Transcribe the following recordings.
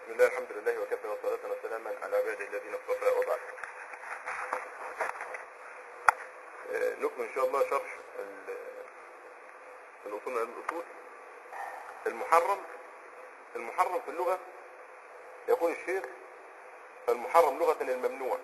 بسم الله الحمد لله وكفى وصلاة وسلاما على عباده الذين اصطفى وبعد. آه، نكمل ان شاء الله شرح ال- الاصول من الاصول. المحرم المحرم في اللغة يقول الشيخ المحرم لغة الممنوع.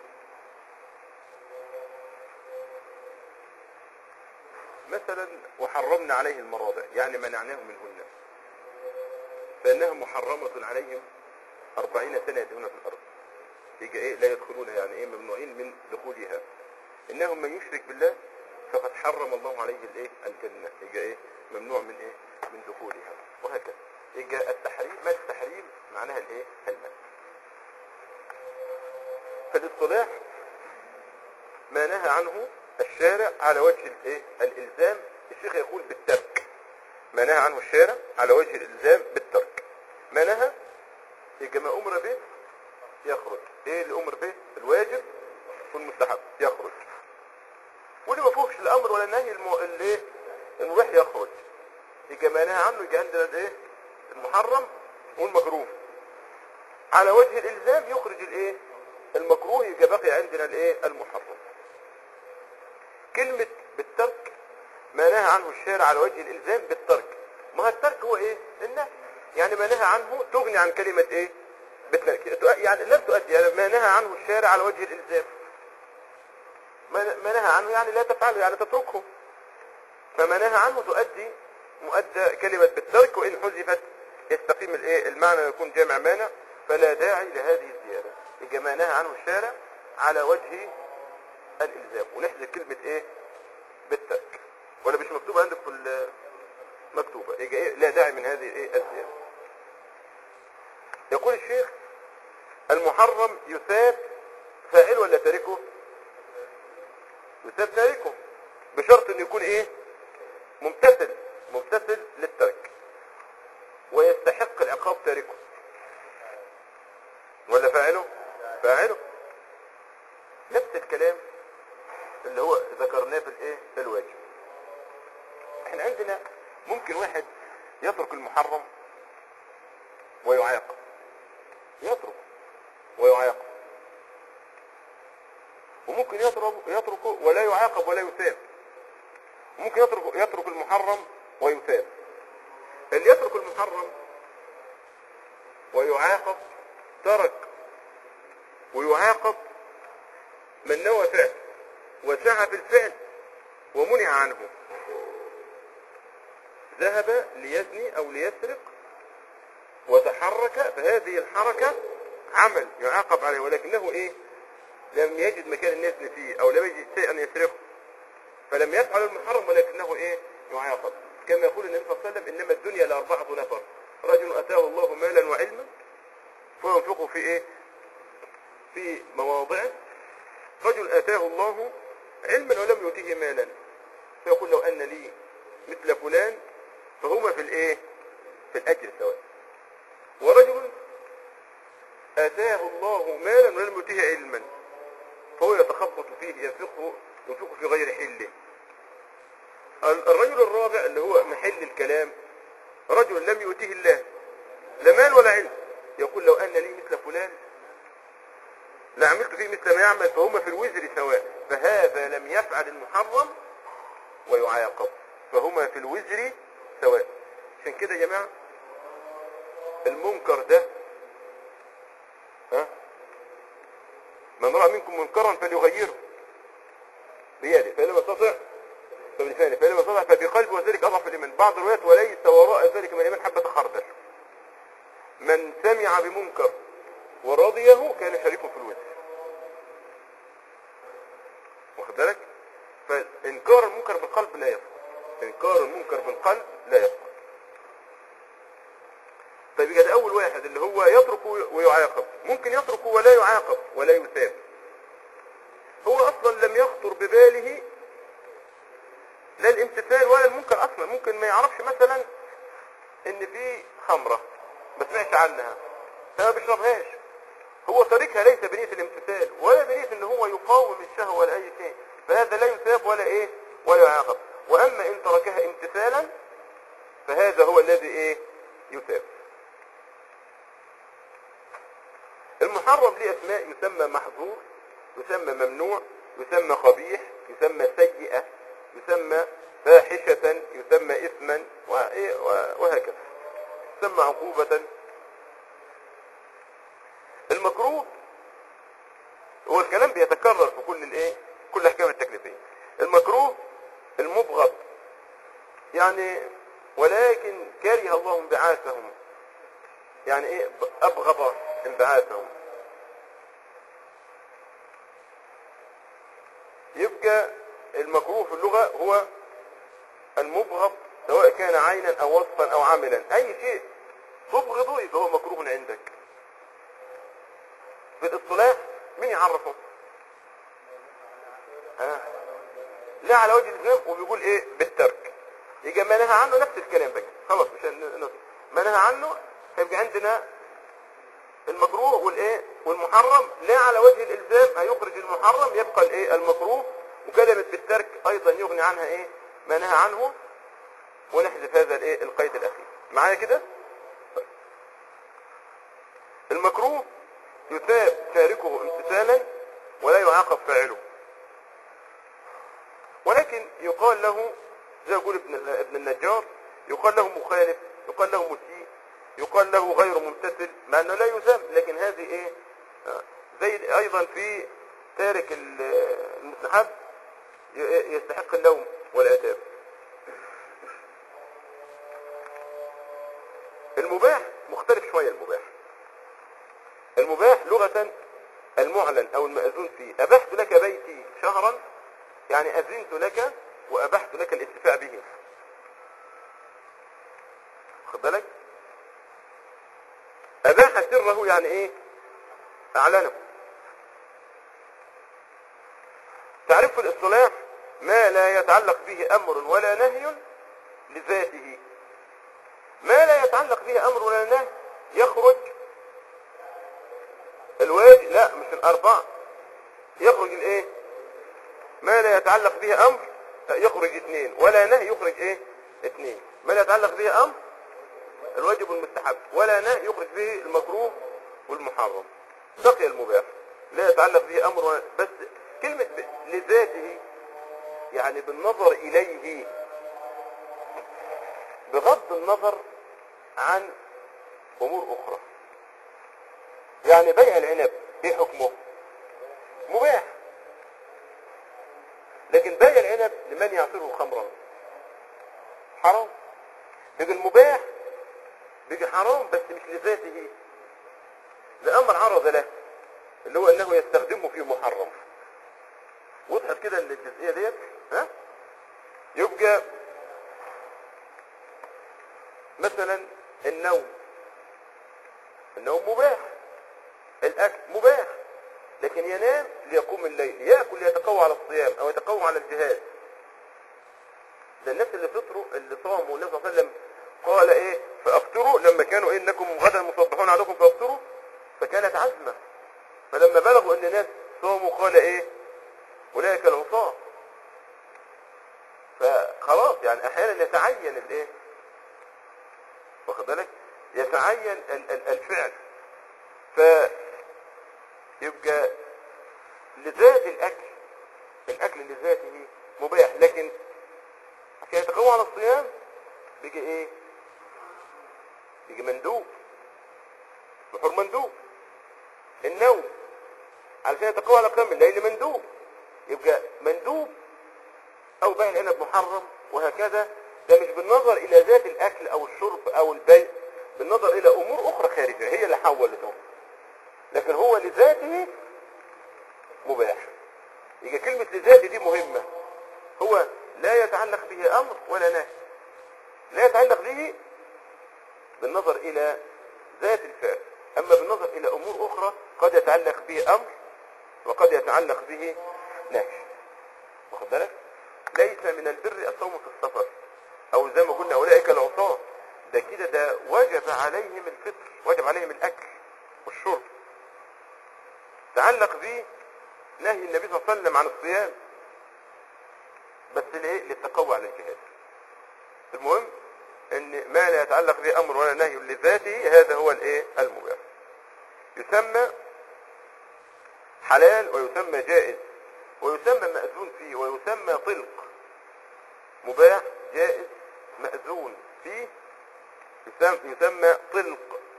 مثلا وحرمنا عليه المراضع يعني منعناه منهن فإنها محرمة عليهم أربعين سنة يدهون في الأرض يجي إيه لا يدخلون يعني إيه ممنوعين من دخولها إنهم من يشرك بالله فقد حرم الله عليه الإيه الجنة يجي إيه ممنوع من إيه من دخولها وهكذا يجي التحريم ما التحريم معناها الإيه المنع فالاصطلاح ما نهى عنه الشارع على وجه الايه الالزام الشيخ يقول بالترك ما نهى عنه الشارع على وجه الالزام بالترك ما نهى يبقى ما امر به يخرج ايه اللي امر به الواجب والمستحب يخرج واللي ما فيهوش الامر ولا النهي المو... اللي إيه؟ المباح يخرج يبقى ما نهى عنه يبقى عندنا الايه المحرم والمكروه على وجه الالزام يخرج الايه المكروه يبقى بقي عندنا الايه المحرم كلمة بالترك ما نهى عنه الشارع على وجه الالزام بالترك ما هو الترك هو ايه النهي يعني ما نهى عنه تغني عن كلمة ايه بالترك يعني لم تؤدي يعني ما نهى عنه الشارع على وجه الالزام ما ما نهى عنه يعني لا تفعله يعني تتركه فما نهى عنه تؤدي مؤدى كلمة بالترك وإن حذفت يستقيم الايه المعنى ويكون جامع مانع فلا داعي لهذه الزيادة يبقى ما نهى عنه الشارع على وجه الالزام ونحذف كلمة ايه بالترك ولا مش مكتوبة عندك في ال- مكتوبة يبقى ايه لا داعي من هذه ايه الزيادة يقول الشيخ المحرم يثاب فاعل ولا تاركه يثاب تاركه بشرط انه يكون ايه ممتثل ممتثل للترك ويستحق العقاب تاركه ولا فاعله فاعله نفس الكلام اللي هو ذكرناه في الايه في الواجب احنا عندنا ممكن واحد يترك المحرم ويعاقب يترك ويعاقب وممكن يترك يتركه ولا يعاقب ولا يثاب ممكن يترك يترك المحرم ويثاب اللي يترك المحرم ويعاقب ترك ويعاقب من نوى فعل وسعى في الفعل ومنع عنه ذهب ليزني او ليسرق وتحرك فهذه الحركة عمل يعاقب عليه ولكنه ايه لم يجد مكان يزني فيه او لم يجد شيئا يسرقه فلم يفعل المحرم ولكنه ايه يعاقب كما يقول النبي صلى الله عليه وسلم انما الدنيا لاربعة نفر رجل اتاه الله مالا وعلما فينفقه في ايه في مواضعه رجل اتاه الله علما ولم يؤتيه مالا فيقول لو ان لي مثل فلان فهما في الايه في الاجر سواء ورجل اتاه الله مالا ولم يؤتيه علما فهو يتخبط فيه ينفقه ينفقه في غير حله ال- الرجل الرابع اللي هو محل الكلام رجل لم يؤتيه الله لا مال ولا علم يقول لو ان لي مثل فلان لعملت فيه مثل ما يعمل فهما في الوزر سواء فهذا لم يفعل المحرم ويعاقب فهما في الوزر سواء عشان كده يا جماعة المنكر ده ها من رأى منكم منكرا فليغيره بيده فإن لم يستطع فبلسانه فإن لم يستطع فبقلبه وذلك أضعف الإيمان بعض الروايات وليس وراء ذلك من الإيمان حبة خردل من سمع بمنكر ورضيه كان شريكه في الوزر واخد بالك فإنكار المنكر بالقلب لا يسقط إنكار المنكر بالقلب لا يسقط طيب يبقى ده أول واحد اللي هو يترك ويعاقب ممكن يترك ولا يعاقب ولا يثاب هو أصلا لم يخطر بباله لا الامتثال ولا المنكر أصلا ممكن ما يعرفش مثلا إن في خمرة ما سمعش عنها فما بيشربهاش هو تاركها ليس بنية الامتثال ولا بنية ان هو يقاوم الشهوة ولا اي شيء فهذا لا يثاب ولا ايه ولا يعاقب واما ان تركها امتثالا فهذا هو الذي ايه يثاب المحرم ليه اسماء يسمى محظور يسمى ممنوع يسمى قبيح يسمى سيئة يسمى فاحشة يسمى اثما وإيه و- وهكذا يسمى عقوبة المكروه هو الكلام بيتكرر في كل الايه كل الاحكام التكليفيه المكروه المبغض يعني ولكن كره الله انبعاثهم يعني ايه ابغض انبعاثهم يبقى المكروه في اللغة هو المبغض سواء كان عينا او وصفا او عملا اي شيء تبغضه يبقى هو مكروه عندك في الاصطلاح مين يعرفه ها لا على وجه الاسلام وبيقول ايه بالترك يبقى ما نهى عنه نفس الكلام بقى خلاص مش هن- نص. ما نهى عنه هيبقى عندنا المكروه والايه والمحرم لا على وجه الالزام هيخرج المحرم يبقى الايه المكروه وكلمه بالترك ايضا يغني عنها ايه ما نهى عنه ونحذف هذا الايه القيد الاخير معايا كده طيب. المكروه يثاب تاركه امتثالا ولا يعاقب فاعله ولكن يقال له زي يقول ابن ابن النجار يقال له مخالف يقال له مسيء يقال له غير ممتثل مع انه لا يذم لكن هذه ايه آه، زي ايضا في تارك ال- المستحب ي- يستحق اللوم والعتاب المباح مختلف شوية المباح المباح لغة المعلن او المأذون فيه ابحت لك بيتي شهرا يعني اذنت لك وابحت لك الانتفاع به خد بالك اباح سره يعني ايه اعلنه تعرف في الاصطلاح ما لا يتعلق به امر ولا نهي لذاته ما لا يتعلق به امر ولا نهي يخرج الواجب لا مش الاربعه يخرج الايه ما لا يتعلق به امر يخرج اثنين ولا نهي يخرج ايه اثنين ما لا يتعلق به امر الواجب والمستحب ولا نهي يخرج به المكروه والمحرم بقي المباح لا يتعلق به امر ولا بس كلمة ب- لذاته يعني بالنظر اليه بغض النظر عن امور اخرى يعني بيع العنب ايه حكمه مباح لكن بيع العنب لمن يعصره خمرا حرام بيجي المباح بيجي حرام بس مش لذاته لأمر عرض له اللي هو انه يستخدمه في محرم وضحت كده الجزئية ديت ها يبقى مثلا النوم النوم مباح الاكل مباح لكن ينام ليقوم الليل ياكل ليتقوى على الصيام او يتقوى على الجهاد ده الناس اللي فطروا اللي صاموا النبي صلى الله عليه وسلم قال ايه فافطروا لما كانوا إيه انكم غدا مصبحون عليكم فافطروا فكانت عزمه فلما بلغوا ان الناس صاموا قال ايه اولئك العصاة فخلاص يعني احيانا يتعين الايه واخد بالك يتعين ال- ال- الفعل ف يبقى لذات الاكل الاكل لذاته مباح لكن عشان يتقوى على الصيام بيجي ايه بيجي مندوب بحر مندوب النوم علشان يتقوى على قيام الليل مندوب يبقى مندوب او بيع العنب محرم وهكذا ده مش بالنظر الى ذات الاكل او الشرب او البيع بالنظر الى امور اخرى خارجه هي اللي حولته لكن هو لذاته مباح يبقى كلمة لذاته دي مهمة هو لا يتعلق به امر ولا نهي لا يتعلق به بالنظر الى ذات الفعل اما بالنظر الى امور اخرى قد يتعلق به امر وقد يتعلق به نهي واخد بالك ليس من البر الصوم في السفر او زي ما قلنا اولئك العصاة ده كده ده وجب عليهم الفطر وجب عليهم الاكل والشرب تعلق به نهي النبي صلى الله عليه وسلم عن الصيام بس ليه للتقوى على الجهاد المهم ان ما لا يتعلق به امر ولا نهي لذاته هذا هو الايه المباح يسمى حلال ويسمى جائز ويسمى مأذون فيه ويسمى طلق مباح جائز مأذون فيه يسمى, يسمى طلق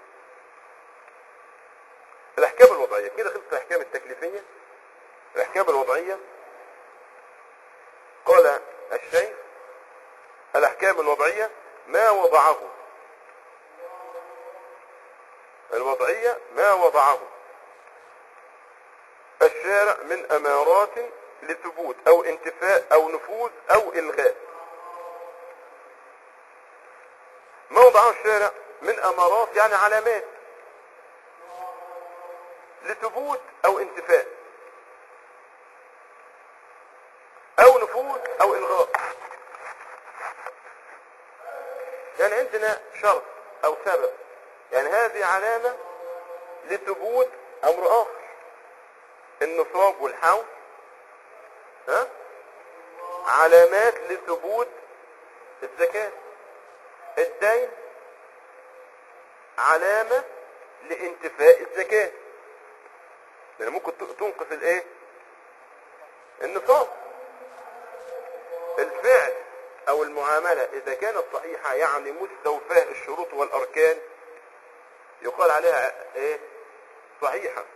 الأحكام الوضعية كده خلصت الأحكام التكليفية الأحكام الوضعية قال الشيخ الأحكام الوضعية ما وضعه الوضعية ما وضعه الشارع من أمارات لثبوت أو انتفاء أو نفوذ أو إلغاء ما وضعه الشارع من أمارات يعني علامات لثبوت أو انتفاء أو نفوذ أو إلغاء يعني عندنا شرط أو سبب يعني هذه علامة لثبوت أمر آخر النصاب والحول ها علامات لثبوت الزكاة الدين علامة لانتفاء الزكاة لأن ممكن تنقص الايه النصاب الفعل او المعاملة اذا كانت صحيحة يعني مستوفاة الشروط والاركان يقال عليها ايه صحيحة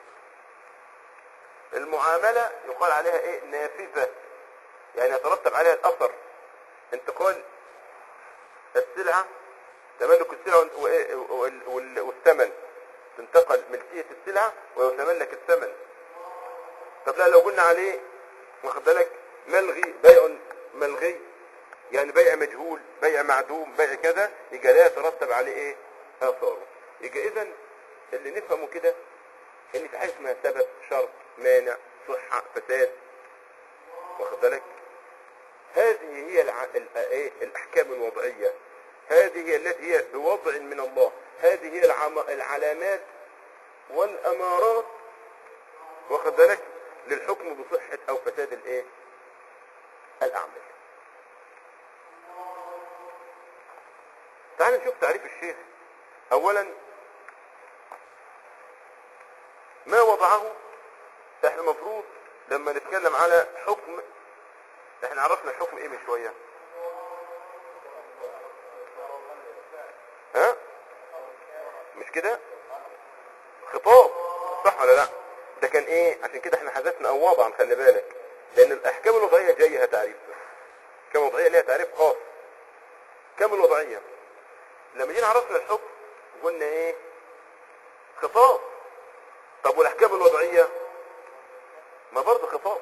المعاملة يقال عليها ايه نافذة يعني يترتب عليها الاثر انتقال السلعة تملك السلعة والثمن تنتقل ملكية السلعة ويتملك الثمن طب لا لو قلنا عليه واخد بالك ملغي بيع ملغي يعني بيع مجهول بيع معدوم بيع كذا يبقى لا يترتب عليه ايه اثاره يبقى اذا اللي نفهمه كده ان في حاجه اسمها سبب شرط مانع صحه فساد واخد بالك هذه هي الع... ال... ايه الاحكام الوضعيه هذه هي التي هي بوضع من الله هذه هي العم... العلامات والامارات واخد بالك للحكم بصحه او فساد الايه الاعمال تعال نشوف تعريف الشيخ اولا ما وضعه احنا المفروض لما نتكلم على حكم احنا عرفنا الحكم ايه من شوية ها مش كده خطاب صح ولا لا ده كان ايه عشان كده احنا حذفنا او وضعا خلي بالك لان الاحكام الوضعية جاية تعريف الاحكام الوضعية ليها تعريف خاص كم الوضعية لما جينا عرفنا الحكم قلنا ايه خطاب طب والاحكام الوضعية ما برضه خطاب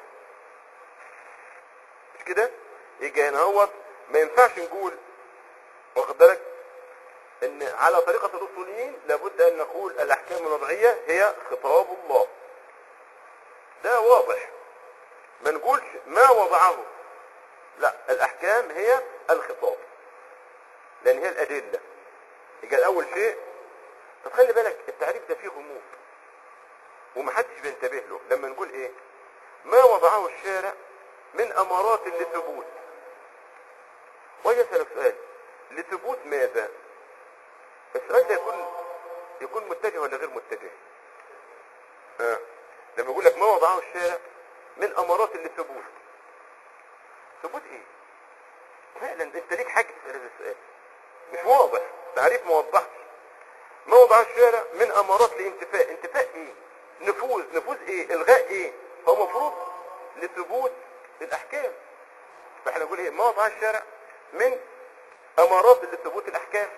مش كده يجي هنا هو ما ينفعش نقول واخد بالك ان على طريقة الاصوليين لابد ان نقول الاحكام الوضعية هي خطاب الله ده واضح ما نقولش ما وضعه لا الاحكام هي الخطاب لان هي الادلة يبقى اول شيء طب خلي بالك التعريف ده فيه غموض ومحدش بينتبه له لما نقول ايه ما وضعه الشارع من امارات لثبوت ويسأل سؤال لثبوت ماذا السؤال ده يكون يكون متجه ولا غير متجه آه. لما يقول لك ما وضعه الشارع من امارات لثبوت ثبوت ايه فعلا انت ليك حاجه تسال هذا السؤال مش واضح تعريف ما وضحش ما وضع الشارع من امارات لانتفاء انتفاء ايه نفوذ نفوذ ايه الغاء ايه هو مفروض لثبوت الاحكام فاحنا نقول ايه ما وضع الشارع من امارات لثبوت الاحكام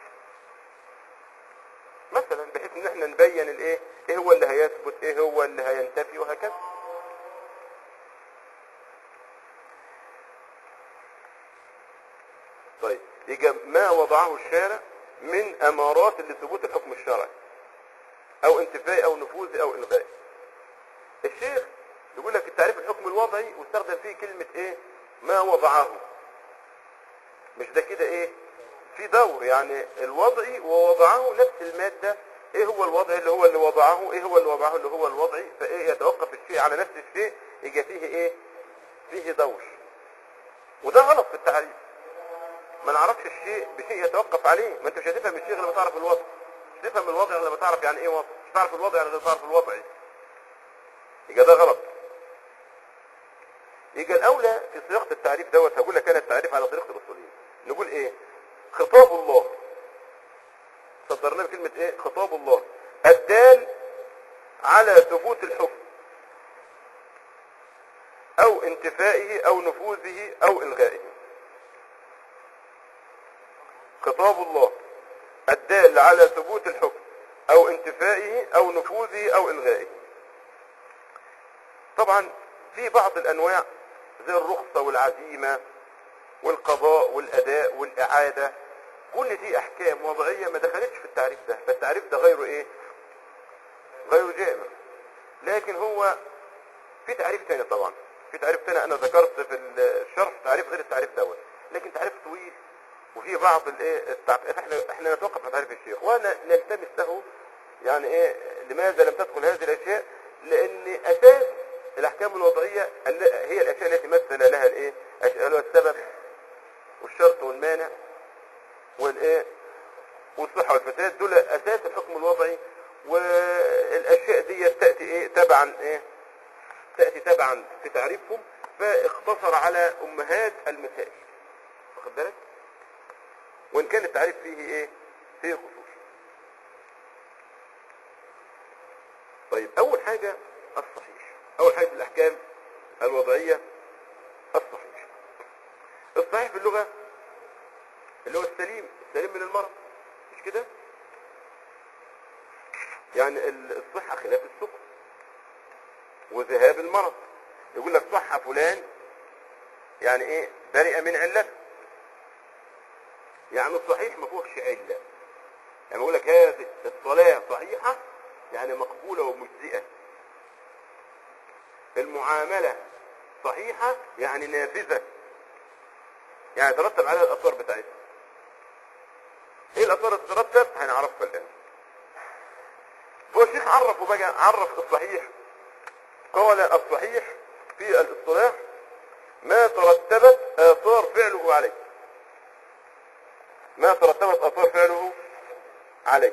مثلا بحيث ان احنا نبين الايه ايه هو اللي هيثبت ايه هو اللي هينتفي وهكذا طيب يبقى ما وضعه الشارع من امارات لثبوت الحكم الشرعي او انتفاء او نفوذ او الغاء الشيخ يقول لك التعريف الحكم الوضعي واستخدم فيه كلمة ايه ما وضعه مش ده كده ايه في دور يعني الوضعي ووضعه نفس المادة ايه هو الوضع اللي هو اللي وضعه ايه هو اللي وضعه اللي هو الوضعي فايه يتوقف الشيء على نفس الشيء يجي فيه ايه فيه دور وده غلط في التعريف ما نعرفش الشيء بشيء يتوقف عليه ما انت مش هتفهم الشيء غير لما تعرف الوضع مش تفهم الوضع غير لما تعرف يعني ايه وضع مش تعرف الوضع غير لما تعرف الوضعي يبقى ده غلط يبقى الاولى في صياغه التعريف دوت هقول لك انا التعريف على طريقه الاصوليين نقول ايه خطاب الله صدرنا بكلمه ايه خطاب الله الدال على ثبوت الحكم او انتفائه او نفوذه او الغائه خطاب الله الدال على ثبوت الحكم او انتفائه او نفوذه او الغائه طبعا في بعض الانواع زي الرخصة والعزيمة والقضاء والاداء والاعادة كل دي احكام وضعية ما دخلتش في التعريف ده فالتعريف ده غيره ايه غير جامع لكن هو في تعريف تاني طبعا في تعريف تاني انا ذكرت في الشرح تعريف غير التعريف دوت لكن تعريف طويل وفي بعض الايه التعريف احنا احنا نتوقف عن تعريف الشيخ وانا نلتمس له يعني ايه لماذا لم تدخل هذه الاشياء لان اساس الاحكام الوضعيه ال- هي الاشياء التي مثل لها الايه أش- اللي هو السبب والشرط والمانع والايه والصحه والفساد دول اساس الحكم الوضعي والاشياء دي تاتي ايه تبعا ايه تاتي تبعا في تعريفهم فاختصر على امهات المسائل واخد بالك وان كان التعريف فيه ايه فيه خصوص طيب اول حاجه الصحيح اول حاجه في الاحكام الوضعيه الصحيح الصحيح في اللغه اللي هو السليم السليم من المرض مش كده يعني ال- الصحه خلاف السقم وذهاب المرض يقول لك صح فلان يعني ايه برئ من علته يعني الصحيح ما فيهوش عله يعني بقول لك هذه الصلاه صحيحه يعني مقبوله ومجزئه المعامله صحيحه يعني نافذه يعني ترتب عليها الاثار بتاعتها ايه الاثار اللي تترتب هنعرفها الان هو الشيخ عرف وبقى عرف الصحيح قال الصحيح في الاصطلاح ما ترتبت اثار فعله عليه ما ترتبت اثار فعله عليه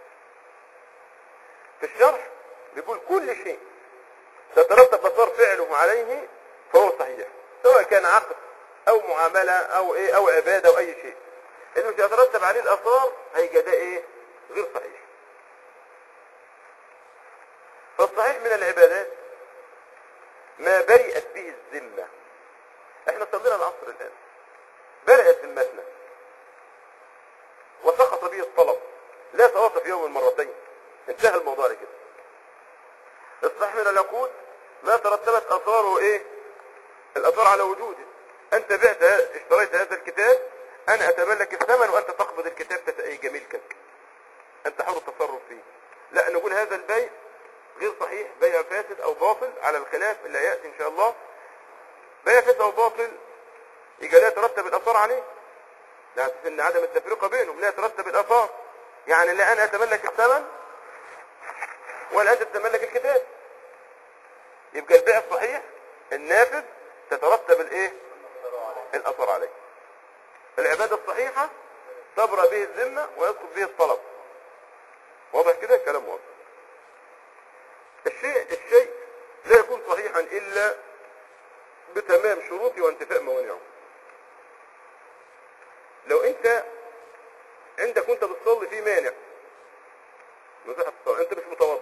في الشرح بيقول كل شيء تترتب اثار فعله عليه فهو صحيح سواء كان عقد او معامله او ايه او عباده او اي شيء اللي مش يترتب عليه الاثار هيبقى ده ايه غير صحيح فالصحيح من العبادات ما برئت به الذمه احنا صلينا العصر الان برئت ذمتنا وسقط به الطلب لا تواصل في يوم مرتين انتهى الموضوع على كده الصحيح من العقود ما ترتبت اثاره ايه الاثار على وجوده انت بعت ه- اشتريت هذا الكتاب انا اتملك الثمن وانت تقبض الكتاب تتأيج ملكك انت حر التصرف فيه لا نقول هذا البيع غير صحيح بيع فاسد او باطل على الخلاف اللي هياتي ان شاء الله بيع فاسد او باطل يبقى لا يترتب الاثار عليه لا اساس ان عدم التفرقه بينهم لا يترتب الاثار يعني لا انا اتملك الثمن ولا انت تتملك الكتاب يبقى البيع الصحيح النافذ تترتب الايه الاثر عليه العباده الصحيحه تبرأ به الذمه ويسقط به الطلب واضح كده كلام واضح الشيء الشيء لا يكون صحيحا الا بتمام شروطه وانتفاء موانعه لو انت عندك وانت بتصلي في مانع من صحة الصلاة انت مش متوضا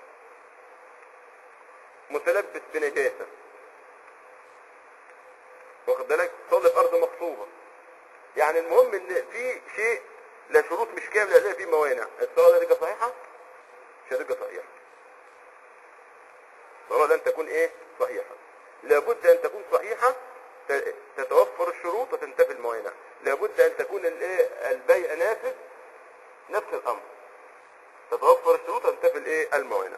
متلبس بنجاسة واخد بالك تصلي في ارض مغصوبة يعني المهم ان في شيء لا شروط مش كاملة لا في موانع الصلاة دي تبقى صحيحة مش هتبقى صحيحة الصلاة لن تكون ايه صحيحة لابد ان تكون صحيحة ت- تتوفر الشروط وتنتفي الموانع لابد ان تكون الايه البيع نافذ نفس الامر تتوفر الشروط وتنتفي الايه الموانع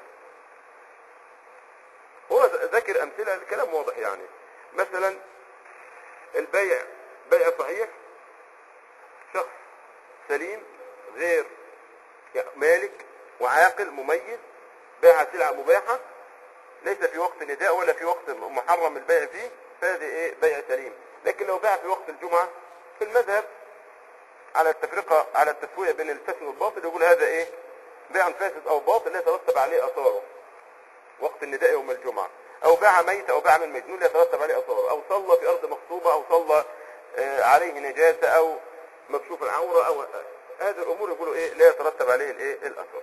هو ذ- ذكر امثله الكلام واضح يعني مثلا البيع بيع صحيح شخص سليم غير مالك وعاقل مميز باع سلعه مباحه ليس في وقت نداء ولا في وقت محرم البيع فيه فهذه ايه بيع سليم لكن لو باع في وقت الجمعة في المذهب على التفرقة على التسوية بين الفاسد والباطل يقول هذا ايه بيع فاسد او باطل لا يترتب عليه اثاره وقت النداء يوم الجمعة او باع ميت او باع من مجنون لا يترتب عليه اثار او صلى في ارض مغصوبة او صلى آه، عليه نجاسة او مكشوف العورة او هذه الامور يقولوا ايه لا يترتب عليه الايه الاثر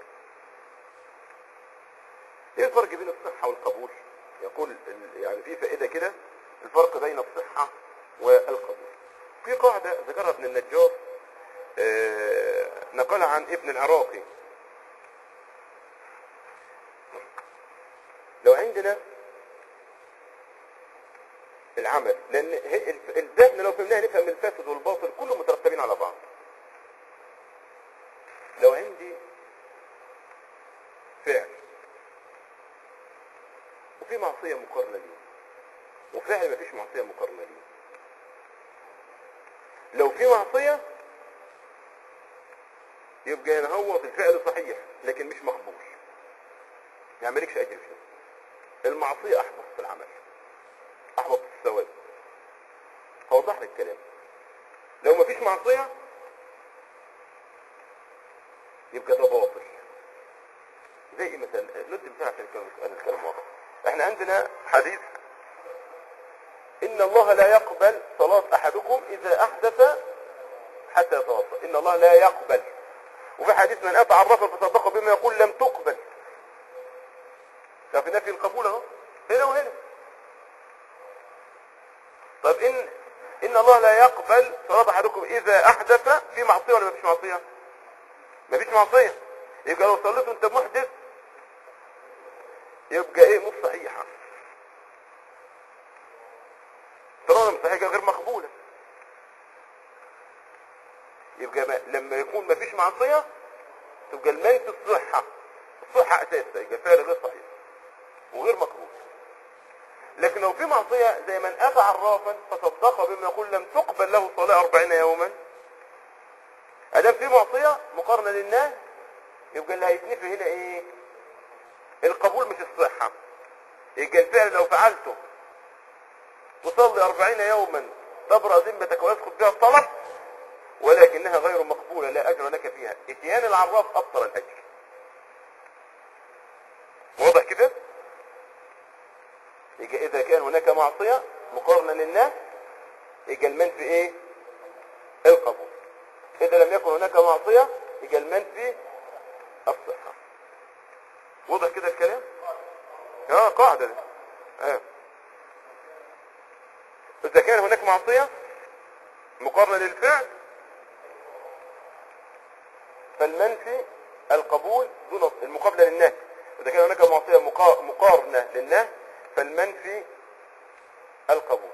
ايه الفرق بين الصحة والقبول يقول ال- يعني في فائدة كده الفرق بين الصحة والقبول في قاعدة ذكرها ابن النجار آه، نقلها عن ابن العراقي لو عندنا العمل لان هي- الف- الذهن لو فهمناها نفهم الفاسد والباطل كلهم مترتبين على بعض لو عندي فعل وفي معصية مقارنة ليه وفعل مفيش معصية مقارنة ليه لو في معصية يبقى هنا هو في الفعل صحيح لكن مش مقبول يعني مالكش اجر فيه المعصية احبط في العمل احبط في الثواب هوضح لك الكلام لو مفيش معصية يبقى ده باطل زي إيه مثلا ندي مثال عشان الكلام أنا الكلام واضح احنا عندنا حديث ان الله لا يقبل صلاة احدكم اذا احدث حتى يتوضا ان الله لا يقبل وفي حديث من اتى عرفا فصدق بما يقول لم تقبل ده في نفي القبول اهو هنا وهنا طب ان ان الله لا يقبل صلاة احدكم اذا احدث في معصية ولا مفيش معصية مفيش معصية يبقى لو صليت وانت محدث يبقى ايه مش صحيحة صلاة مش صحيحة غير مقبولة يبقى ما لما يكون مفيش معصية تبقى الميت الصحة الصحة اساسا يبقى فعل غير صحيح وغير مقبول لكن لو في معصية زي من أتى عرافا فصدق بما يقول لم تقبل له صلاة أربعين يوما أدام في معصية مقارنة للناس يبقى اللي هيتنفي هنا إيه القبول مش الصحة يبقى الفعل لو فعلته تصلي أربعين يوما تبرأ ذمتك ويسقط بها الطلب ولكنها غير مقبولة لا أجر لك فيها اتيان العراف أبطل الأجر واضح كده يبقى إذا كان هناك معصية مقارنة للناس يبقى المنفي إيه القبول إذا لم يكن هناك معصية يبقى المنفي الصحة واضح كده الكلام اه قاعدة دي. اه إذا كان هناك معصية مقارنة للفعل فالمنفي القبول دون المقابلة للناس إذا كان هناك معصية مقا- مقارنة للناس فالمنفي القبول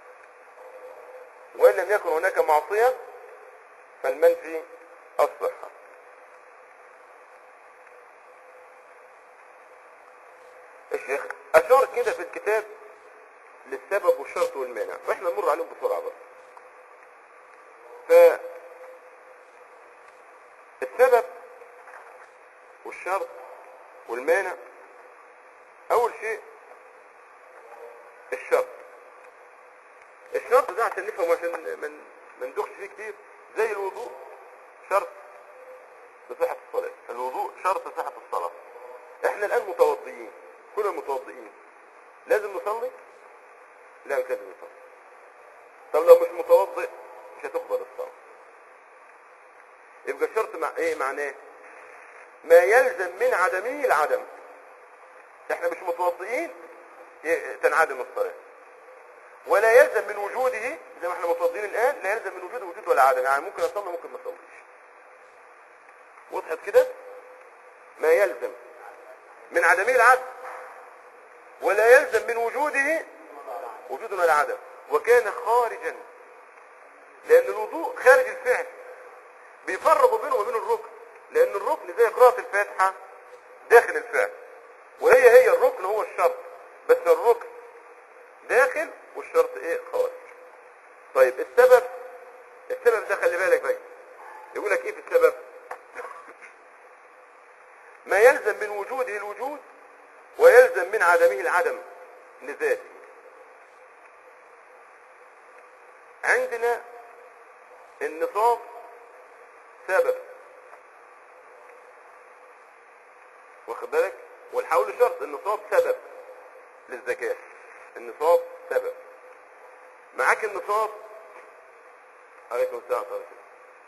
وإن لم يكن هناك معصية فالمنفي الصحة الشيخ أشار كده في الكتاب للسبب والشرط والمانع واحنا نمر عليهم بسرعة بس ف السبب والشرط والمانع اول شيء الشرط الشرط ده عشان نفهم عشان من ما ندخش فيه كتير زي الوضوء شرط لصحة الصلاة الوضوء شرط لصحة الصلاة احنا الان متوضئين كنا متوضئين لازم نصلي لا مش لازم نصلي طب لو مش متوضئ مش هتقبل الصلاة يبقى الشرط مع ايه معناه ما يلزم من عدمه العدم احنا مش متوضئين ي- تنعدم الصلاة ولا يلزم من وجوده زي ما احنا متوضئين الان لا يلزم من وجوده وجود ولا عدم يعني ممكن اصلي ممكن ما اصليش وضحت كده ما يلزم من عدمه العدم ولا يلزم من وجوده وجود ولا عدم وكان خارجا لان الوضوء خارج الفعل بيفرقوا بينه وبين الركن لان الركن زي قراءة الفاتحة داخل الفعل وهي هي الركن هو الشرط بس الركن داخل والشرط ايه خارج طيب السبب السبب ده خلي بالك بقى يقول لك ايه في السبب ما يلزم من وجوده الوجود ويلزم من عدمه العدم لذاته عندنا النصاب سبب واخد بالك والحول شرط النصاب سبب للزكاة النصاب سبب معاك النصاب عليكم السلام ورحمة الله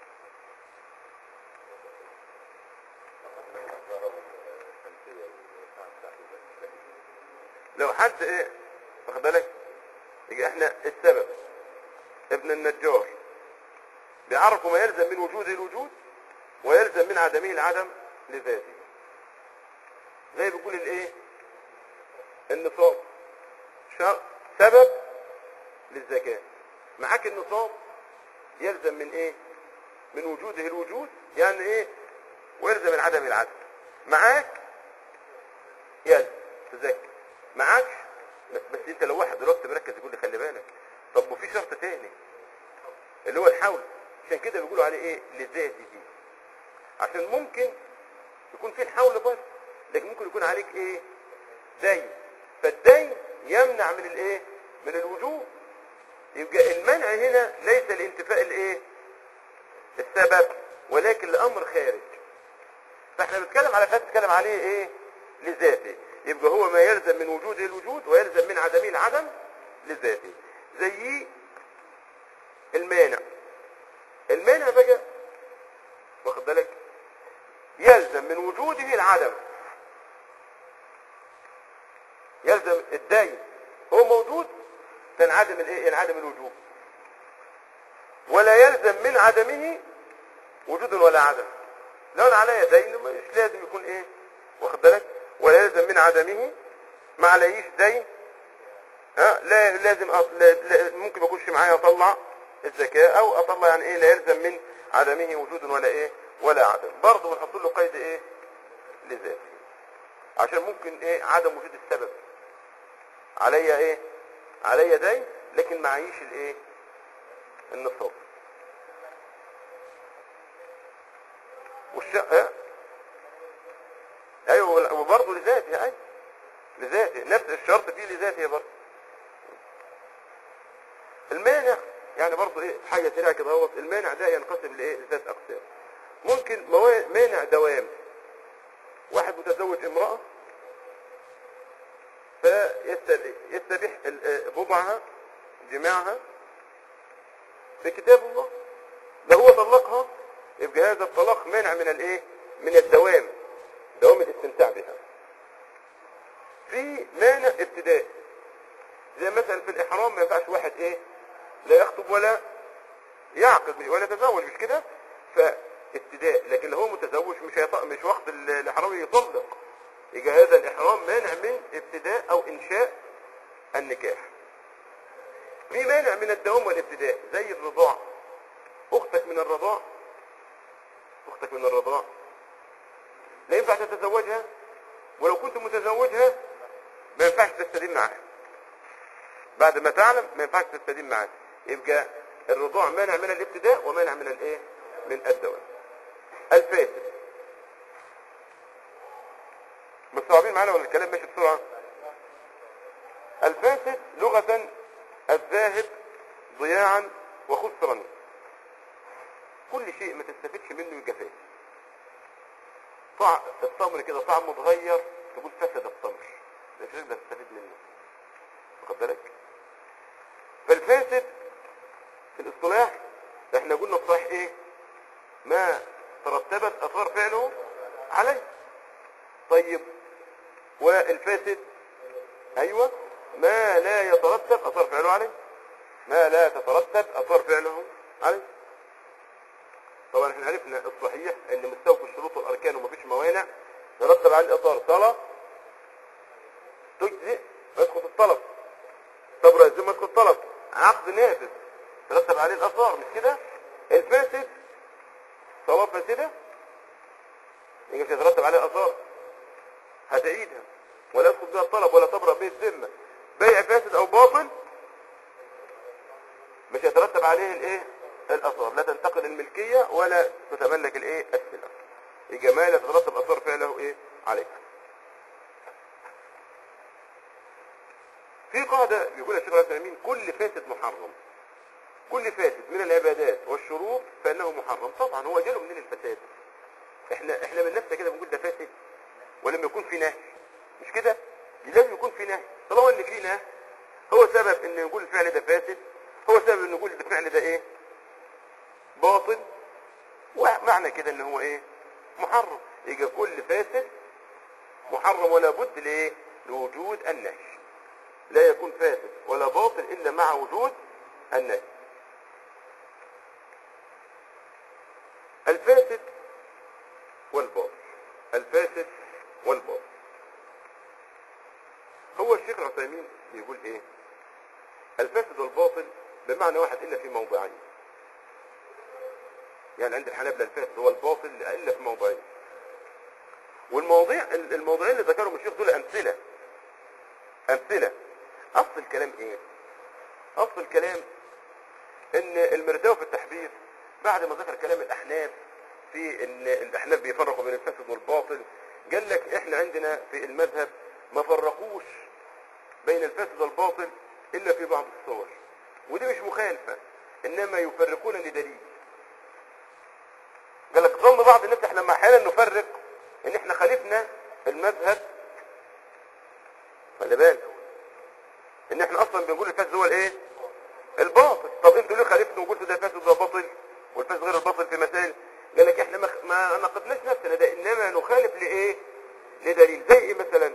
لو حد ايه واخد بالك يجي احنا السبب ابن النجار بيعرفوا ما يلزم من وجوده الوجود ويلزم من عدمه العدم لذاته زي بيقول الايه النصاب شر- سبب للزكاة معاك النصاب يلزم من ايه من وجوده الوجود يعني ايه ويلزم من عدم العدم معاك يلزم تزكي معاكش بس, بس انت لو واحد دلوقتي مركز يقول لي خلي بالك طب وفي شرط تاني اللي هو الحول عشان كده بيقولوا عليه ايه لذاته عشان ممكن يكون في الحول بس لكن ممكن يكون عليك ايه دين فالدين يمنع من الايه من الوجوب يبقى المنع هنا ليس لانتفاء الايه السبب ولكن لامر خارج فاحنا بنتكلم على فات بنتكلم عليه ايه لذاته يبقى هو ما يلزم من وجوده الوجود ويلزم من عدمه العدم لذاته زي المانع المانع بقى واخد بالك يلزم من وجوده العدم يلزم الدين هو موجود تنعدم الايه ينعدم الوجود ولا يلزم من عدمه وجود ولا عدم لو انا عليا دين مش لازم يكون ايه واخد بالك ولا يلزم من عدمه ما عليش دين ها لا لازم أط... لا... لا... ممكن ما يكونش معايا اطلع الزكاة او اطلع يعني ايه لا يلزم من عدمه وجود ولا ايه ولا عدم برضه بنحط له قيد ايه لذاته عشان ممكن ايه عدم وجود السبب عليا ايه عليا دين لكن معيش الايه النصاب والشقة ايوه وبرضه لذاته ايوه لذاته نفس الشرط فيه لذاته برضه المانع يعني برضه ايه حاجه سريعه كده اهوت المانع ده ينقسم لايه لثلاث اقسام ممكن موا- مانع دوام واحد متزوج امراه فيستبيح ال- آه، بضعها جماعها بكتاب الله لو هو طلقها يبقى هذا الطلاق مانع من الايه من الدوام دوام الاستمتاع بها في مانع ابتداء زي مثلا في الاحرام ما ينفعش واحد ايه لا يخطب ولا يعقد ولا يتزوج مش كده فابتداء لكن لو هو متزوج مش هيط... مش وقت ال- الاحرام يطلق يبقى هذا الاحرام مانع من ابتداء او انشاء النكاح في مانع من الدوام والابتداء زي الرضاع اختك من الرضاع اختك من الرضاع لا ينفع تتزوجها ولو كنت متزوجها ما ينفعش تستدين معاها بعد ما تعلم ما ينفعش تستدين معاها يبقى الرضاع مانع من الابتداء ومانع من الايه من الدوام الفاسد مستوعبين معانا ولا الكلام ماشي بسرعه الفاسد لغة الذاهب ضياعا وخسرا كل شيء ما تستفدش منه يبقى فاسد طعم التمر كده طعمه اتغير تقول فسد التمر مش هتقدر تستفيد منه واخد بالك فالفاسد في الاصطلاح احنا قلنا الصحيح ايه ما ترتبت اثار فعله عليه طيب والفاسد ايوه ما لا يترتب اثار فعله عليه ما لا تترتب اثار فعله عليه طبعا احنا عرفنا الصحيح ان مستوفي الشروط والاركان ومفيش موانع يرتب عليه الاثار صلاه تجزئ يسقط الطلب صبر يلزم يسقط الطلب عقد نافذ ترتب عليه الاثار مش كده الفاسد صلاه فاسده يجي مش هيترتب عليه اثار هتعيدها ولا يسقط بها الطلب ولا تبرأ به الذمه بيع فاسد او باطل مش هيترتب عليه الايه الاثار لا تنتقل الملكيه ولا تتملك الايه السلع يبقى ما لا تترتب اثار فعله ايه عليك في قاعده بيقول الشيخ العثيمين كل فاسد محرم كل فاسد من العبادات والشروط فانه محرم طبعا هو جاله منين الفساد احنا احنا من نفسنا كده بنقول ده فاسد ولما يكون في نهي مش كده لازم يكون في نهي طالما ان في نهي هو سبب ان نقول الفعل ده فاسد هو سبب ان نقول الفعل ده ايه باطل ومعنى كده ان هو ايه محرم يبقى كل فاسد محرم ولا بد لايه لوجود النهي لا يكون فاسد ولا باطل الا مع وجود النهي الفاسد والباطل الفاسد والباطل هو الشيخ العثيمين بيقول ايه الفاسد والباطل بمعنى واحد الا في موضعين يعني عند الحنابلة الفاسد هو الباطل الا في موضعين والمواضيع الموضوعين اللي ذكرهم الشيخ دول امثله امثله اصل الكلام ايه اصل الكلام ان المرداوي في التحبير بعد ما ذكر كلام الاحناف في ان الاحناف بيفرقوا بين الفاسد والباطل قال لك احنا عندنا في المذهب ما فرقوش بين الفاسد والباطل الا في بعض الصور ودي مش مخالفه انما يفرقون لدليل قال لك ظن بعض الناس احنا لما احيانا نفرق ان احنا خالفنا المذهب خلي بالك ان احنا اصلا بنقول الفاسد هو الايه الباطل طب انتوا ليه خالفتوا وقلتوا ده فاسد وده باطل والفاسد غير الباطل في مسائل قال لك احنا ما, ما نقدناش نفسنا ده انما نخالف لايه لدليل زي ايه مثلا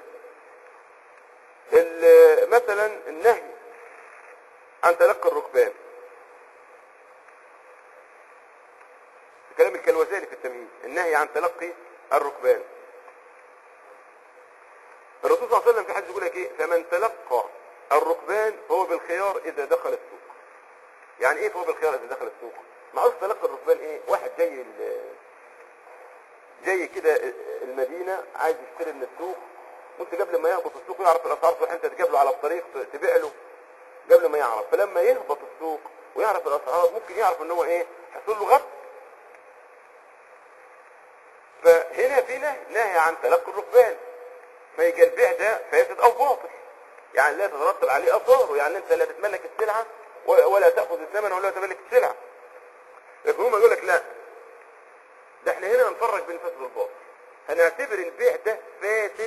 ال- مثلا النهي عن تلقي الركبان في كلام الكلوزاني في التمهيد النهي عن تلقي الركبان الرسول صلى الله عليه وسلم في حديث يقول لك ايه فمن تلقى الركبان فهو بالخيار اذا دخل السوق يعني ايه فهو بالخيار اذا دخل السوق معروف تلقي الركبان ايه واحد جاي ال- جاي كده المدينة عايز يشتري من السوق وانت قبل ما يهبط السوق يعرف الاسعار تروح انت تجيب له على الطريق تبيع له قبل ما يعرف فلما يهبط السوق ويعرف الاسعار ممكن يعرف ان هو ايه حصل له غلط فهنا في نهي نهي عن تلقي الركبان فيجي البيع ده فاسد او باطل يعني لا تترتب عليه اثاره يعني انت لا تتملك السلعه ولا ولا تاخذ الثمن ولا تملك السلعه لكن هم يقول لك لا ده احنا هنا هنفرق بين الفاسد والباطل هنعتبر البيع ده فاسد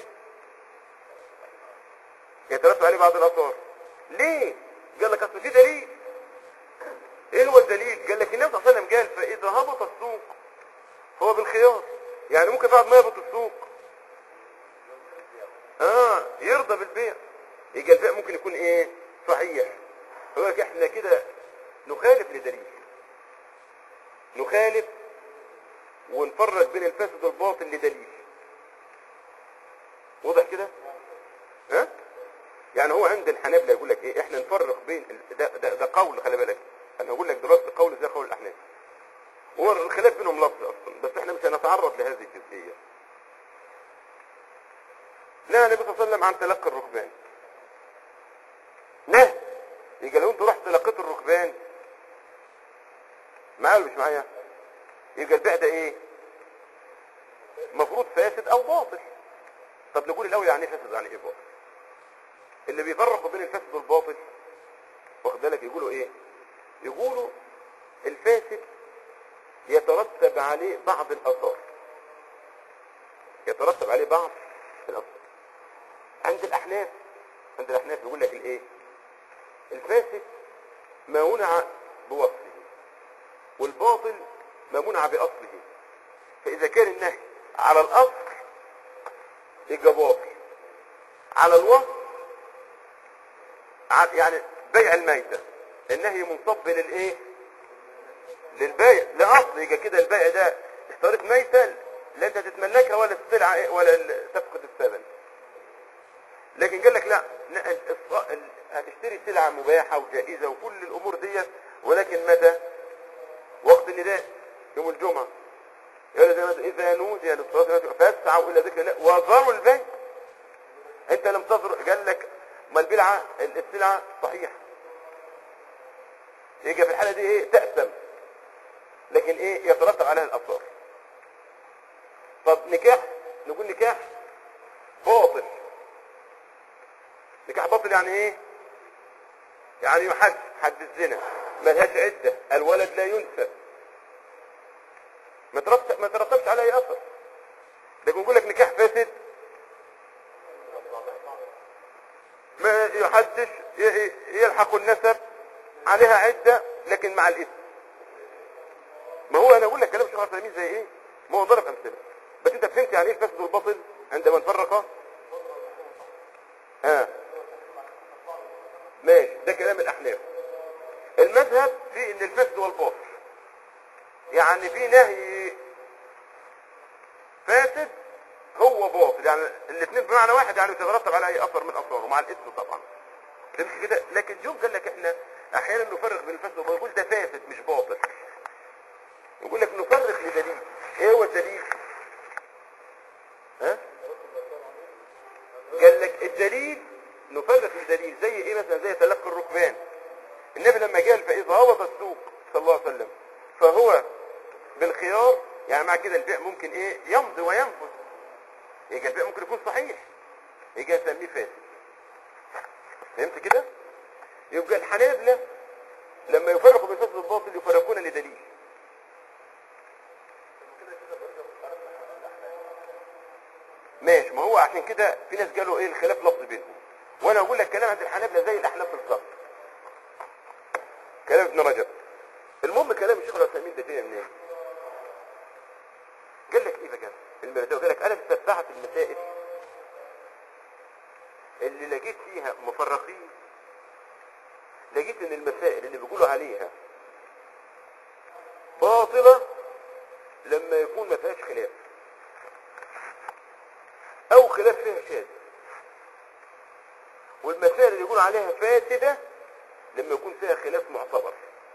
يترتب عليه بعض الاثار ليه قال لك اصل في دليل ايه هو الدليل قال لك النبي صلى الله عليه وسلم قال فاذا هبط السوق هو بالخيار يعني ممكن بعد ما يهبط السوق اه يرضى بالبيع يبقى البيع ممكن يكون ايه صحيح يقول لك احنا كده نخالف لدليل نخالف ونفرق بين الفاسد والباطل لدليل واضح كده ها يعني هو عند الحنابلة يقول لك ايه احنا نفرق بين ال- ده, ده, ده قول خلي بالك انا هقول لك دلوقتي قول زي قول الاحناف هو الخلاف بينهم لفظ اصلا بس احنا مش هنتعرض لهذه الجزئيه نهى النبي صلى الله عليه وسلم عن تلقي الركبان نهى يبقى لو انت رحت تلقيت الركبان معايا ولا مش معايا يبقى البيع ده ايه مفروض فاسد او باطل طب نقول الاول يعني ايه فاسد يعني ايه باطل اللي بيفرقوا بين الفاسد والباطل واخد بالك يقولوا ايه يقولوا الفاسد يترتب عليه بعض الاثار يترتب عليه بعض الاثار عند الاحناف عند الاحناف يقول لك الايه الفاسد ما منع بوصفه والباطل ما منع باصله فاذا كان النهي على الاصل يبقى باطل على الوصف ع- يعني بيع الميتة النهي منصب للايه للبيع لاصل يبقى كده البيع ده اشتريت ميتة لا انت تتملكها ولا السلعة إيه ولا ال- تفقد الثمن لكن قال لك لا لا، ال- الص- ال- هتشتري سلعة مباحة وجائزة وكل الامور ديت ولكن متى وقت النداء يوم الجمعة يقول زي ما تقول، اذا نودي للصلاة فاسعوا الى ذكر الله وذروا البيع انت لم تذر قال لك ما البلعة السلعة صحيحة يجي في الحالة دي ايه تأثم لكن ايه يترتب عليها الاثار طب نكاح نقول نكاح باطل نكاح باطل يعني ايه يعني يحد حد الزنا ملهاش عدة الولد لا ينسب ما ترتب ما ترتبش عليه اثر لكن نقول لك نكاح فاسد محدش ي- ي- يلحق النسب عليها عدة لكن مع الاسم ما هو انا اقول لك كلام شيخ العثيمين زي ايه ما هو ضرب امثله بس انت فهمت يعني ايه الفاسد والباطل عندما نفرق ها ماشي ده كلام الاحناف المذهب في ان الفاسد والباطل يعني في نهي فاسد هو باطل يعني الاثنين بمعنى واحد يعني يترتب على اي اثر من اثاره مع الاسم طبعا فهمت كده لكن جم قال لك احنا احيانا نفرق بين الفاسد والباطل يقول ده فاسد مش باطل يقول لك نفرق لدليل ايه هو الدليل ها قال لك الدليل نفرق لدليل زي ايه مثلا زي تلقي الركبان النبي لما قال فاذا هبط السوق صلى الله عليه وسلم فهو بالخيار يعني مع كده البيع ممكن ايه يمضي وينفذ يبقى البيع ممكن يكون صحيح يبقى نسميه فاسد فهمت كده يبقى الحنابلة لما يفرقوا بين الفاسد والباطل يفرقون لدليل ماشي ما هو عشان كده في ناس قالوا ايه الخلاف لفظ بينهم وانا اقول لك كلام عند الحنابلة زي الاحناف بالظبط كلام ابن رجب المهم كلام الشيخ العثيمين ده فين منين قال لك ايه بقى المرتبه قال لك انا تتبعت المسائل اللي لقيت فيها مفرقين لقيت ان المسائل اللي بيقولوا عليها باطلة لما يكون ما فيهاش خلاف او خلاف فيها شاذ والمسائل اللي يقولوا عليها فاسدة لما يكون فيها خلاف معتبر